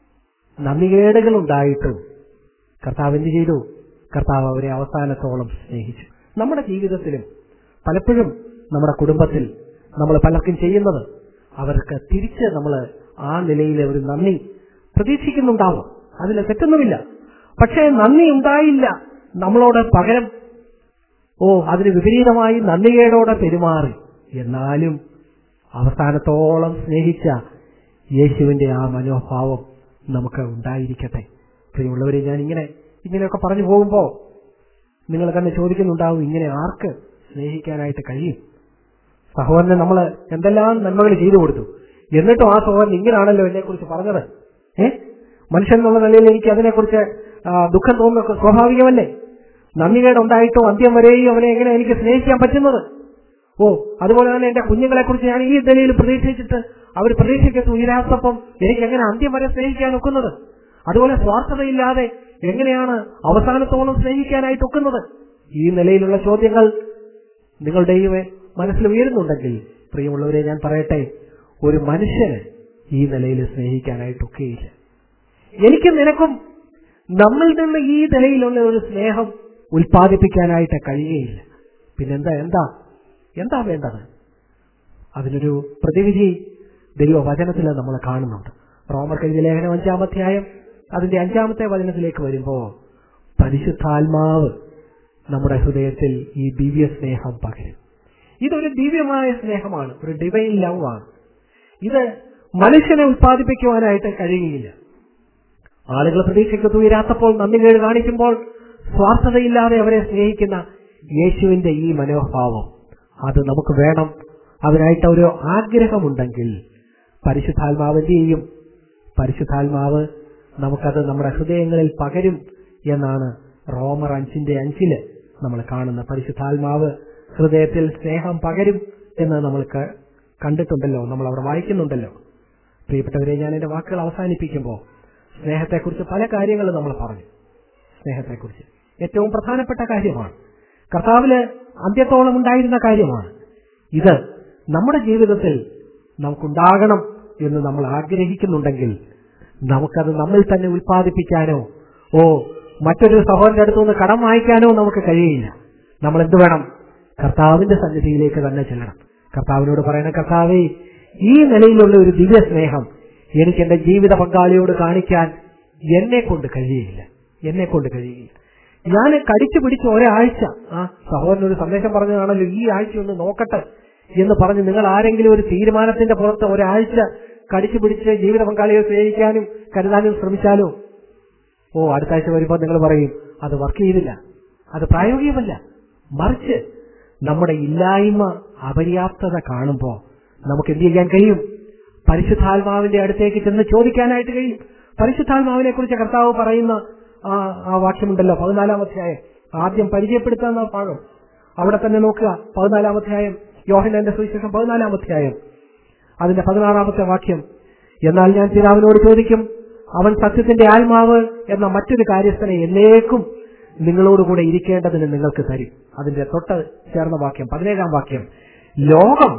നന്ദികേടുകൾ ഉണ്ടായിട്ടും കർത്താവ് എന്ത് ചെയ്തു കർത്താവ് അവരെ അവസാനത്തോളം സ്നേഹിച്ചു നമ്മുടെ ജീവിതത്തിലും പലപ്പോഴും നമ്മുടെ കുടുംബത്തിൽ നമ്മൾ പലർക്കും ചെയ്യുന്നത് അവർക്ക് തിരിച്ച് നമ്മൾ ആ നിലയിലെ ഒരു നന്ദി പ്രതീക്ഷിക്കുന്നുണ്ടാവും അതിൽ തെറ്റൊന്നുമില്ല പക്ഷേ നന്ദി ഉണ്ടായില്ല നമ്മളോട് പകരം ഓ അതിന് വിപരീതമായി നന്ദികേടോടെ പെരുമാറി എന്നാലും അവസാനത്തോളം സ്നേഹിച്ച യേശുവിന്റെ ആ മനോഭാവം നമുക്ക് ഉണ്ടായിരിക്കട്ടെ പ്രിയമുള്ളവരെ ഞാൻ ഇങ്ങനെ ഇങ്ങനെയൊക്കെ പറഞ്ഞു പോകുമ്പോ നിങ്ങൾ തന്നെ ചോദിക്കുന്നുണ്ടാവും ഇങ്ങനെ ആർക്ക് സ്നേഹിക്കാനായിട്ട് കഴിയും സഹോദരനെ നമ്മൾ എന്തെല്ലാം നന്മകൾ ചെയ്തു കൊടുത്തു എന്നിട്ടും ആ സഹോദരൻ ഇങ്ങനാണല്ലോ എന്നെ കുറിച്ച് പറഞ്ഞത് ഏ മനുഷ്യൻ എന്നുള്ള നിലയിൽ എനിക്ക് അതിനെക്കുറിച്ച് ആ, ദുഃഖം തോന്നുന്നൊക്കെ സ്വാഭാവികമല്ലേ നന്ദികേടുണ്ടായിട്ടും അന്ത്യം വരെയും അവനെ എങ്ങനെ എനിക്ക് സ്നേഹിക്കാൻ പറ്റുന്നത് ഓ അതുപോലെ തന്നെ എന്റെ കുഞ്ഞുങ്ങളെ കുറിച്ച് ഞാൻ ഈ നിലയിൽ പ്രതീക്ഷിച്ചിട്ട് അവർ പ്രതീക്ഷിക്കത്ത് ഉയരാത്തപ്പം എനിക്ക് എങ്ങനെ അന്ത്യം വരെ സ്നേഹിക്കാൻ ഒക്കുന്നത് അതുപോലെ സ്വാർത്ഥതയില്ലാതെ എങ്ങനെയാണ് അവസാനത്തോളം സ്നേഹിക്കാനായിട്ട് ഒക്കുന്നത് ഈ നിലയിലുള്ള ചോദ്യങ്ങൾ നിങ്ങളുടെയും മനസ്സിൽ ഉയരുന്നുണ്ടെങ്കിൽ പ്രിയമുള്ളവരെ ഞാൻ പറയട്ടെ ഒരു മനുഷ്യന് ഈ നിലയിൽ സ്നേഹിക്കാനായിട്ടൊക്കെയില്ല എനിക്കും നിനക്കും നമ്മിൽ നിന്ന് ഈ നിലയിലുള്ള ഒരു സ്നേഹം ഉൽപ്പാദിപ്പിക്കാനായിട്ട് കഴിയുകയില്ല പിന്നെന്താ എന്താ എന്താ വേണ്ടത് അതിനൊരു പ്രതിവിധി ദൈവവചനത്തിൽ നമ്മൾ കാണുന്നുണ്ട് റോമർ കെഴുതിയ ലേഖനം അഞ്ചാമധ്യായം അതിന്റെ അഞ്ചാമത്തെ വചനത്തിലേക്ക് വരുമ്പോ പരിശുദ്ധാത്മാവ് നമ്മുടെ ഹൃദയത്തിൽ ഈ ദിവ്യ സ്നേഹം പകരും ഇതൊരു ദിവ്യമായ സ്നേഹമാണ് ഒരു ഡിവൈൻ ലവ് ആണ് ഇത് മനുഷ്യനെ ഉത്പാദിപ്പിക്കുവാനായിട്ട് കഴിയുകയില്ല ആളുകൾ പ്രതീക്ഷയ്ക്ക് ഉയരാത്തപ്പോൾ നന്ദികേട് കാണിക്കുമ്പോൾ സ്വാർത്ഥതയില്ലാതെ അവരെ സ്നേഹിക്കുന്ന യേശുവിന്റെ ഈ മനോഭാവം അത് നമുക്ക് വേണം അതിനായിട്ട് ഒരു ആഗ്രഹമുണ്ടെങ്കിൽ പരിശുദ്ധാത്മാവ് എന്ത് ചെയ്യും പരിശുദ്ധാത്മാവ് നമുക്കത് നമ്മുടെ ഹൃദയങ്ങളിൽ പകരും എന്നാണ് റോമർ അഞ്ചിന്റെ അഞ്ചില് നമ്മൾ കാണുന്ന പരിശുദ്ധാത്മാവ് ഹൃദയത്തിൽ സ്നേഹം പകരും എന്ന് നമ്മൾ ക- കണ്ടിട്ടുണ്ടല്ലോ നമ്മൾ അവിടെ വായിക്കുന്നുണ്ടല്ലോ പ്രിയപ്പെട്ടവരെ ഞാൻ എന്റെ വാക്കുകൾ അവസാനിപ്പിക്കുമ്പോൾ സ്നേഹത്തെക്കുറിച്ച് പല കാര്യങ്ങളും നമ്മൾ പറഞ്ഞു സ്നേഹത്തെക്കുറിച്ച് ഏറ്റവും പ്രധാനപ്പെട്ട കാര്യമാണ് കർത്താവില് അന്ത്യത്തോളം ഉണ്ടായിരുന്ന കാര്യമാണ് ഇത് നമ്മുടെ ജീവിതത്തിൽ നമുക്കുണ്ടാകണം എന്ന് നമ്മൾ ആഗ്രഹിക്കുന്നുണ്ടെങ്കിൽ നമുക്കത് നമ്മിൽ തന്നെ ഉൽപ്പാദിപ്പിക്കാനോ ഓ മറ്റൊരു സഹോദരന്റെ അടുത്തു നിന്ന് കടം വാങ്ങിക്കാനോ നമുക്ക് കഴിയില്ല നമ്മൾ എന്ത് വേണം കർത്താവിന്റെ സന്നിധിയിലേക്ക് തന്നെ ചെല്ലണം കർത്താവിനോട് പറയണ കർത്താവേ ഈ നിലയിലുള്ള ഒരു ദിവ്യ സ്നേഹം എനിക്ക് എന്റെ ജീവിത പങ്കാളിയോട് കാണിക്കാൻ എന്നെ കൊണ്ട് കഴിയില്ല എന്നെ കൊണ്ട് കഴിയില്ല ഞാൻ കടിച്ചു പിടിച്ച് ഒരാഴ്ച ആ സഹോദരൻ ഒരു സന്ദേശം പറഞ്ഞതാണല്ലോ ഈ ആഴ്ച ഒന്ന് നോക്കട്ടെ എന്ന് പറഞ്ഞ് നിങ്ങൾ ആരെങ്കിലും ഒരു തീരുമാനത്തിന്റെ പുറത്ത് ഒരാഴ്ച കടിച്ചു പിടിച്ച് ജീവിത പങ്കാളിയെ സ്നേഹിക്കാനും കരുതാനും ശ്രമിച്ചാലോ ഓ അടുത്ത ആഴ്ച വരുമ്പോൾ നിങ്ങൾ പറയും അത് വർക്ക് ചെയ്തില്ല അത് പ്രായോഗികമല്ല മറിച്ച് നമ്മുടെ ഇല്ലായ്മ അപര്യാപ്തത കാണുമ്പോൾ നമുക്ക് എന്ത് ചെയ്യാൻ കഴിയും പരിശുദ്ധാത്മാവിന്റെ അടുത്തേക്ക് ചെന്ന് ചോദിക്കാനായിട്ട് കഴിയും പരിശുദ്ധാത്മാവിനെ കുറിച്ച് കർത്താവ് പറയുന്ന ആ ആ വാക്യമുണ്ടല്ലോ പതിനാലാം അധ്യായം ആദ്യം പരിചയപ്പെടുത്താന്ന ഭാഗം അവിടെ തന്നെ നോക്കുക പതിനാലാം അധ്യായം യോഹനന്റെ സുവിശേഷം പതിനാലാം അധ്യായം അതിന്റെ പതിനാറാമത്തെ വാക്യം എന്നാൽ ഞാൻ പിതാവിനോട് ചോദിക്കും അവൻ സത്യത്തിന്റെ ആത്മാവ് എന്ന മറ്റൊരു കാര്യസ്ഥനെ എന്നേക്കും നിങ്ങളോടുകൂടെ ഇരിക്കേണ്ടതിന് നിങ്ങൾക്ക് തരും അതിന്റെ തൊട്ട് ചേർന്ന വാക്യം പതിനേഴാം വാക്യം ലോകം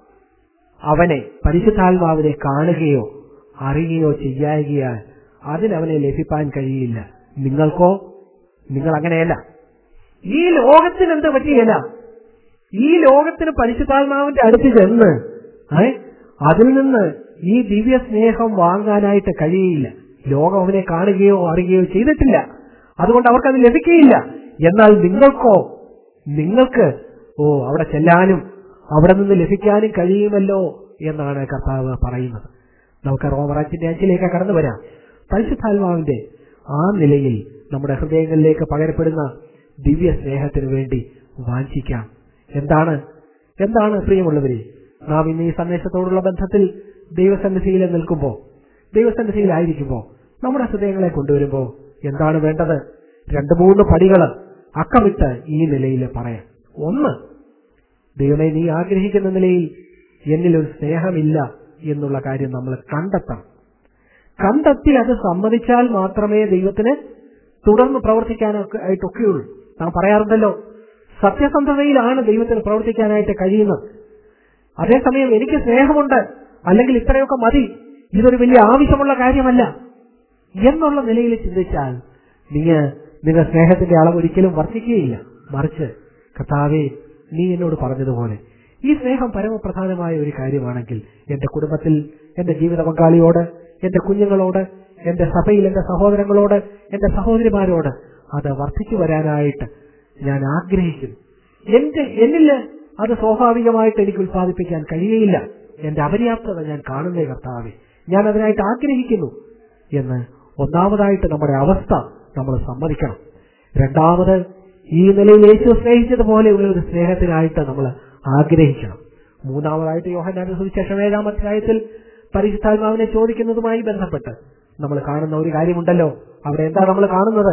അവനെ പരിശുദ്ധാത്മാവിനെ കാണുകയോ അറിയുകയോ ചെയ്യായികയാൽ അതിനവനെ ലഭിപ്പാൻ കഴിയില്ല നിങ്ങൾക്കോ നിങ്ങൾ അങ്ങനെയല്ല ഈ ലോകത്തിന് എന്ത് പറ്റിയല്ല ഈ ലോകത്തിന് പരിശുദ്ധാത്മാവിന്റെ അടുത്ത് ചെന്ന് ഏ, അതിൽ നിന്ന് ഈ ദിവ്യ സ്നേഹം വാങ്ങാനായിട്ട് കഴിയില്ല ലോകം അവനെ കാണുകയോ അറിയുകയോ ചെയ്തിട്ടില്ല അതുകൊണ്ട് അവർക്കത് ലഭിക്കുകയില്ല എന്നാൽ നിങ്ങൾക്കോ നിങ്ങൾക്ക് ഓ അവിടെ ചെല്ലാനും അവിടെ നിന്ന് ലഭിക്കാനും കഴിയുമല്ലോ എന്നാണ് കർത്താവ് പറയുന്നത് നമുക്ക് റോമറാച്ചിന്റെ അഞ്ചിലേക്ക് കടന്നു വരാം പരിശുദ്ധാത്മാവിന്റെ ആ നിലയിൽ നമ്മുടെ ഹൃദയങ്ങളിലേക്ക് പകരപ്പെടുന്ന ദിവ്യ സ്നേഹത്തിന് വേണ്ടി വാഞ്ചിക്കാം എന്താണ് എന്താണ് പ്രിയമുള്ളവരെ നാം ഇന്ന് ഈ സന്ദേശത്തോടുള്ള ബന്ധത്തിൽ ദൈവസന്നിധിയിൽ നിൽക്കുമ്പോൾ ദൈവസന്നിധിയിലായിരിക്കുമ്പോൾ നമ്മുടെ ഹൃദയങ്ങളെ കൊണ്ടുവരുമ്പോൾ എന്താണ് വേണ്ടത് രണ്ട് മൂന്ന് പടികൾ അക്കമിട്ട് ഈ നിലയിൽ പറയാം ഒന്ന് ദൈവമേ നീ ആഗ്രഹിക്കുന്ന നിലയിൽ എന്നിൽ ഒരു സ്നേഹമില്ല എന്നുള്ള കാര്യം നമ്മൾ കണ്ടെത്തണം കണ്ടെത്തി അത് സമ്മതിച്ചാൽ മാത്രമേ ദൈവത്തിന് തുടർന്ന് പ്രവർത്തിക്കാനൊക്കെ ആയിട്ടൊക്കെയുള്ളൂ നാം പറയാറുണ്ടല്ലോ സത്യസന്ധതയിലാണ് ദൈവത്തിന് പ്രവർത്തിക്കാനായിട്ട് കഴിയുന്നത് അതേസമയം എനിക്ക് സ്നേഹമുണ്ട് അല്ലെങ്കിൽ ഇത്രയൊക്കെ മതി ഇതൊരു വലിയ ആവശ്യമുള്ള കാര്യമല്ല എന്നുള്ള നിലയിൽ ചിന്തിച്ചാൽ നിങ്ങൾ നിങ്ങൾ സ്നേഹത്തിന്റെ അളവ് ഒരിക്കലും വർദ്ധിക്കുകയില്ല മറിച്ച് കർത്താവെ നീ എന്നോട് പറഞ്ഞതുപോലെ ഈ സ്നേഹം പരമപ്രധാനമായ ഒരു കാര്യമാണെങ്കിൽ എന്റെ കുടുംബത്തിൽ എന്റെ ജീവിത പങ്കാളിയോട് എന്റെ കുഞ്ഞുങ്ങളോട് എന്റെ സഭയിൽ എന്റെ സഹോദരങ്ങളോട് എന്റെ സഹോദരിമാരോട് അത് വർദ്ധിച്ചു വരാനായിട്ട് ഞാൻ ആഗ്രഹിക്കുന്നു എന്റെ എന്നിൽ അത് സ്വാഭാവികമായിട്ട് എനിക്ക് ഉത്പാദിപ്പിക്കാൻ കഴിയുകയില്ല എന്റെ അപര്യാപ്തത ഞാൻ കാണുന്നേ കർത്താവെ ഞാൻ അതിനായിട്ട് ആഗ്രഹിക്കുന്നു എന്ന് ഒന്നാമതായിട്ട് നമ്മുടെ അവസ്ഥ നമ്മൾ സമ്മതിക്കണം രണ്ടാമത് ഈ നിലയിൽ യേശു സ്നേഹിച്ചതുപോലെയുള്ള ഒരു സ്നേഹത്തിനായിട്ട് നമ്മൾ ആഗ്രഹിക്കണം മൂന്നാമതായിട്ട് യോഹന്നാന്റെ സുവിശേഷം ഏഴാം അധ്യായത്തിൽ പരിശുദ്ധാത്മാവിനെ ചോദിക്കുന്നതുമായി ബന്ധപ്പെട്ട് നമ്മൾ കാണുന്ന ഒരു കാര്യമുണ്ടല്ലോ അവിടെ എന്താ നമ്മൾ കാണുന്നത്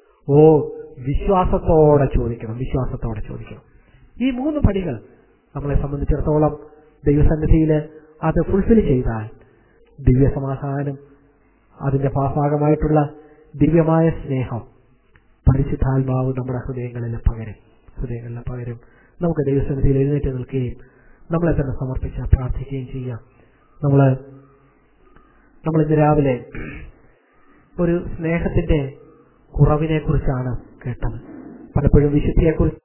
ഓ വിശ്വാസത്തോടെ ചോദിക്കണം വിശ്വാസത്തോടെ ചോദിക്കണം ഈ മൂന്ന് പടികൾ നമ്മളെ സംബന്ധിച്ചിടത്തോളം ദൈവസന്നിധിയിൽ അത് ഫുൾഫിൽ ചെയ്താൽ ദിവ്യ സമാധാനം അതിന്റെ ഭാഗമായിട്ടുള്ള ദിവ്യമായ സ്നേഹം പരിശുദ്ധാത്മാവ് നമ്മുടെ ഹൃദയങ്ങളിൽ പകരും ഹൃദയങ്ങളിൽ പകരും നമുക്ക് ദൈവസന്നിധിയിൽ എഴുന്നേറ്റ് നിൽക്കുകയും നമ്മളെ തന്നെ സമർപ്പിച്ച് പ്രാർത്ഥിക്കുകയും ചെയ്യാം നമ്മള് നമ്മൾ ഇന്ന് രാവിലെ ഒരു സ്നേഹത്തിന്റെ കുറവിനെ കുറിച്ചാണ് കേട്ടത് പലപ്പോഴും വിശുദ്ധിയെക്കുറിച്ച്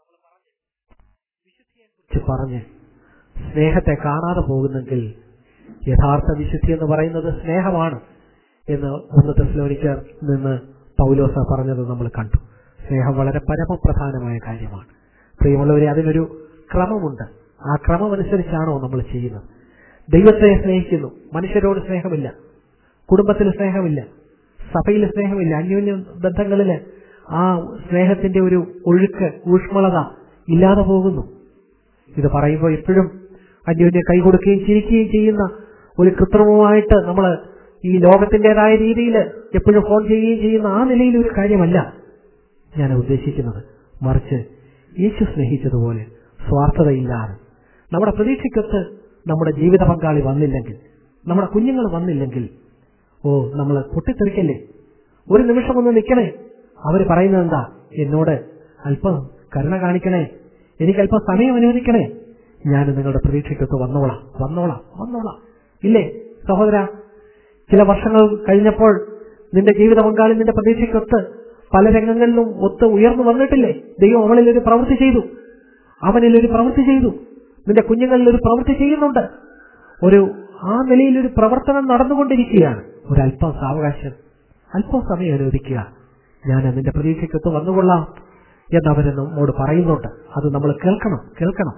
പറഞ്ഞ് സ്നേഹത്തെ കാണാതെ പോകുന്നെങ്കിൽ യഥാർത്ഥ വിശുദ്ധി എന്ന് പറയുന്നത് സ്നേഹമാണ് എന്ന് ഒന്ന് തെസ്ലോനിക്കർ നിന്ന് പൗലോസ പറഞ്ഞത് നമ്മൾ കണ്ടു സ്നേഹം വളരെ പരമപ്രധാനമായ കാര്യമാണ് പ്രിയമുള്ളവരെ അതിനൊരു ക്രമമുണ്ട് ആ ക്രമമനുസരിച്ചാണോ നമ്മൾ ചെയ്യുന്നത് ദൈവത്തെ സ്നേഹിക്കുന്നു മനുഷ്യരോട് സ്നേഹമില്ല കുടുംബത്തിൽ സ്നേഹമില്ല സഭയിൽ സ്നേഹമില്ല അന്യോന്യ ബന്ധങ്ങളില് ആ സ്നേഹത്തിന്റെ ഒരു ഒഴുക്ക് ഊഷ്മളത ഇല്ലാതെ പോകുന്നു ഇത് പറയുമ്പോൾ എപ്പോഴും അന്യോന്യം കൈകൊടുക്കുകയും ചിരിക്കുകയും ചെയ്യുന്ന ഒരു കൃത്രിമമായിട്ട് നമ്മൾ ഈ ലോകത്തിൻ്റെതായ രീതിയിൽ എപ്പോഴും ഫോൺ ചെയ്യുകയും ചെയ്യുന്ന ആ നിലയിൽ ഒരു കാര്യമല്ല ഞാൻ ഉദ്ദേശിക്കുന്നത് മറിച്ച് യേശു സ്നേഹിച്ചതുപോലെ സ്വാർത്ഥതയില്ലാതെ നമ്മുടെ പ്രതീക്ഷയ്ക്കൊത്ത് നമ്മുടെ ജീവിത പങ്കാളി വന്നില്ലെങ്കിൽ നമ്മുടെ കുഞ്ഞുങ്ങൾ വന്നില്ലെങ്കിൽ ഓ നമ്മൾ പൊട്ടിത്തെറിക്കല്ലേ ഒരു നിമിഷം ഒന്ന് നിൽക്കണേ അവര് പറയുന്നത് എന്താ എന്നോട് അല്പം കരുണ കാണിക്കണേ എനിക്ക് അല്പം സമയം അനുവദിക്കണേ ഞാൻ നിങ്ങളുടെ പ്രതീക്ഷയ്ക്കൊത്ത് വന്നോളാം വന്നോളാം വന്നോളാം ഇല്ലേ സഹോദര ചില വർഷങ്ങൾ കഴിഞ്ഞപ്പോൾ നിന്റെ ജീവിത പങ്കാളി നിന്റെ പ്രതീക്ഷയ്ക്കൊത്ത് പല രംഗങ്ങളിലും ഒത്ത് ഉയർന്നു വന്നിട്ടില്ലേ ദൈവം അവളിൽ ഒരു പ്രവൃത്തി ചെയ്തു അവനിൽ ഒരു പ്രവൃത്തി ചെയ്തു നിന്റെ കുഞ്ഞുങ്ങളിൽ ഒരു പ്രവൃത്തി ചെയ്യുന്നുണ്ട് ഒരു ആ നിലയിൽ ഒരു പ്രവർത്തനം നടന്നുകൊണ്ടിരിക്കുകയാണ് ഒരല്പം സാവകാശം അല്പം സമയം അനുവദിക്കുക ഞാൻ അതിന്റെ പ്രതീക്ഷയ്ക്കൊത്ത് വന്നുകൊള്ളാം എന്നവര് നമ്മോട് പറയുന്നുണ്ട് അത് നമ്മൾ കേൾക്കണം കേൾക്കണം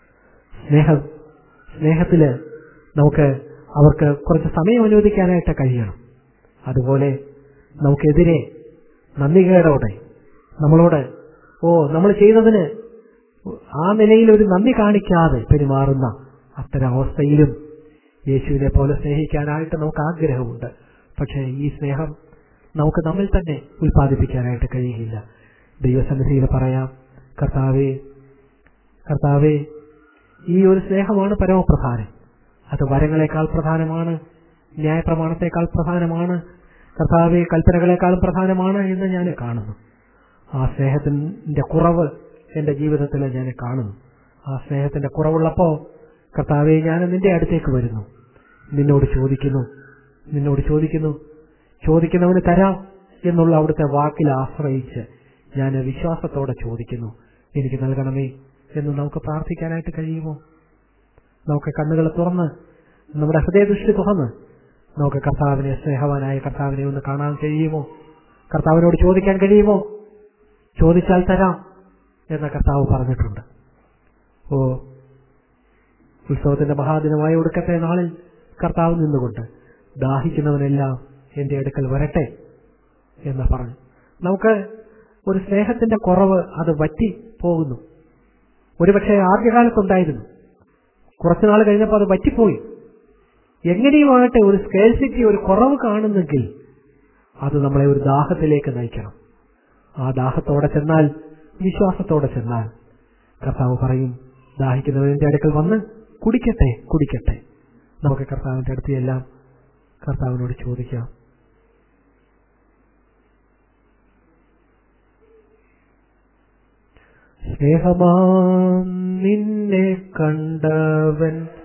സ്നേഹം സ്നേഹത്തില് നമുക്ക് അവർക്ക് കുറച്ച് സമയം അനുവദിക്കാനായിട്ട് കഴിയണം അതുപോലെ നമുക്കെതിരെ നന്ദികേടോടെ നമ്മളോട് ഓ നമ്മൾ ചെയ്തതിന് ആ നിലയിൽ ഒരു നന്ദി കാണിക്കാതെ പെരുമാറുന്ന അത്തരം അവസ്ഥയിലും യേശുവിനെ പോലെ സ്നേഹിക്കാനായിട്ട് നമുക്ക് ആഗ്രഹമുണ്ട് പക്ഷേ ഈ സ്നേഹം നമുക്ക് നമ്മിൽ തന്നെ ഉൽപ്പാദിപ്പിക്കാനായിട്ട് കഴിയുകയില്ല ദൈവസന്നിധിയിൽ പറയാം കർത്താവേ കർത്താവേ ഈ ഒരു സ്നേഹമാണ് പരമപ്രധാനം അത് വരങ്ങളെക്കാൾ പ്രധാനമാണ് ന്യായപ്രമാണത്തെക്കാൾ പ്രധാനമാണ് കർത്താവെ കൽപ്പനകളെക്കാളും പ്രധാനമാണ് എന്ന് ഞാൻ കാണുന്നു ആ സ്നേഹത്തിന്റെ കുറവ് എന്റെ ജീവിതത്തിൽ ഞാൻ കാണുന്നു ആ സ്നേഹത്തിന്റെ കുറവുള്ളപ്പോ കർത്താവെ ഞാൻ നിന്റെ അടുത്തേക്ക് വരുന്നു നിന്നോട് ചോദിക്കുന്നു നിന്നോട് ചോദിക്കുന്നു ചോദിക്കുന്നവന് തരാം എന്നുള്ള അവിടുത്തെ വാക്കിൽ ആശ്രയിച്ച് ഞാൻ വിശ്വാസത്തോടെ ചോദിക്കുന്നു എനിക്ക് നൽകണമേ എന്ന് നമുക്ക് പ്രാർത്ഥിക്കാനായിട്ട് കഴിയുമോ നമുക്ക് കണ്ണുകൾ തുറന്ന് നമ്മുടെ ഹൃദയദൃഷ്ടി തുറന്ന് നമുക്ക് കർത്താവിനെ സ്നേഹവാനായ കർത്താവിനെ ഒന്ന് കാണാൻ കഴിയുമോ കർത്താവിനോട് ചോദിക്കാൻ കഴിയുമോ ചോദിച്ചാൽ തരാം എന്ന കർത്താവ് പറഞ്ഞിട്ടുണ്ട് ഓ ഉത്സവത്തിന്റെ മഹാദിനമായ ഒടുക്കത്തെ നാളിൽ കർത്താവ് നിന്നുകൊണ്ട് ദാഹിക്കുന്നവനെല്ലാം എന്റെ അടുക്കൽ വരട്ടെ എന്ന് പറഞ്ഞു നമുക്ക് ഒരു സ്നേഹത്തിന്റെ കുറവ് അത് വറ്റി പോകുന്നു ഒരുപക്ഷെ ആദ്യകാലത്തുണ്ടായിരുന്നു കുറച്ചുനാൾ കഴിഞ്ഞപ്പോൾ അത് വറ്റിപ്പോയി എങ്ങനെയുമാകട്ടെ ഒരു സ്കേഴ്സിറ്റി ഒരു കുറവ് കാണുന്നെങ്കിൽ അത് നമ്മളെ ഒരു ദാഹത്തിലേക്ക് നയിക്കണം ആ ദാഹത്തോടെ ചെന്നാൽ വിശ്വാസത്തോടെ ചെന്നാൽ കർത്താവ് പറയും ദാഹിക്കുന്നവന്റെ അടുക്കൽ വന്ന് കുടിക്കട്ടെ കുടിക്കട്ടെ നമുക്ക് കർത്താവിന്റെ അടുത്ത് എല്ലാം കർത്താവിനോട് ചോദിക്കാം സ്നേഹമാം നിന്നെ കണ്ടവൻ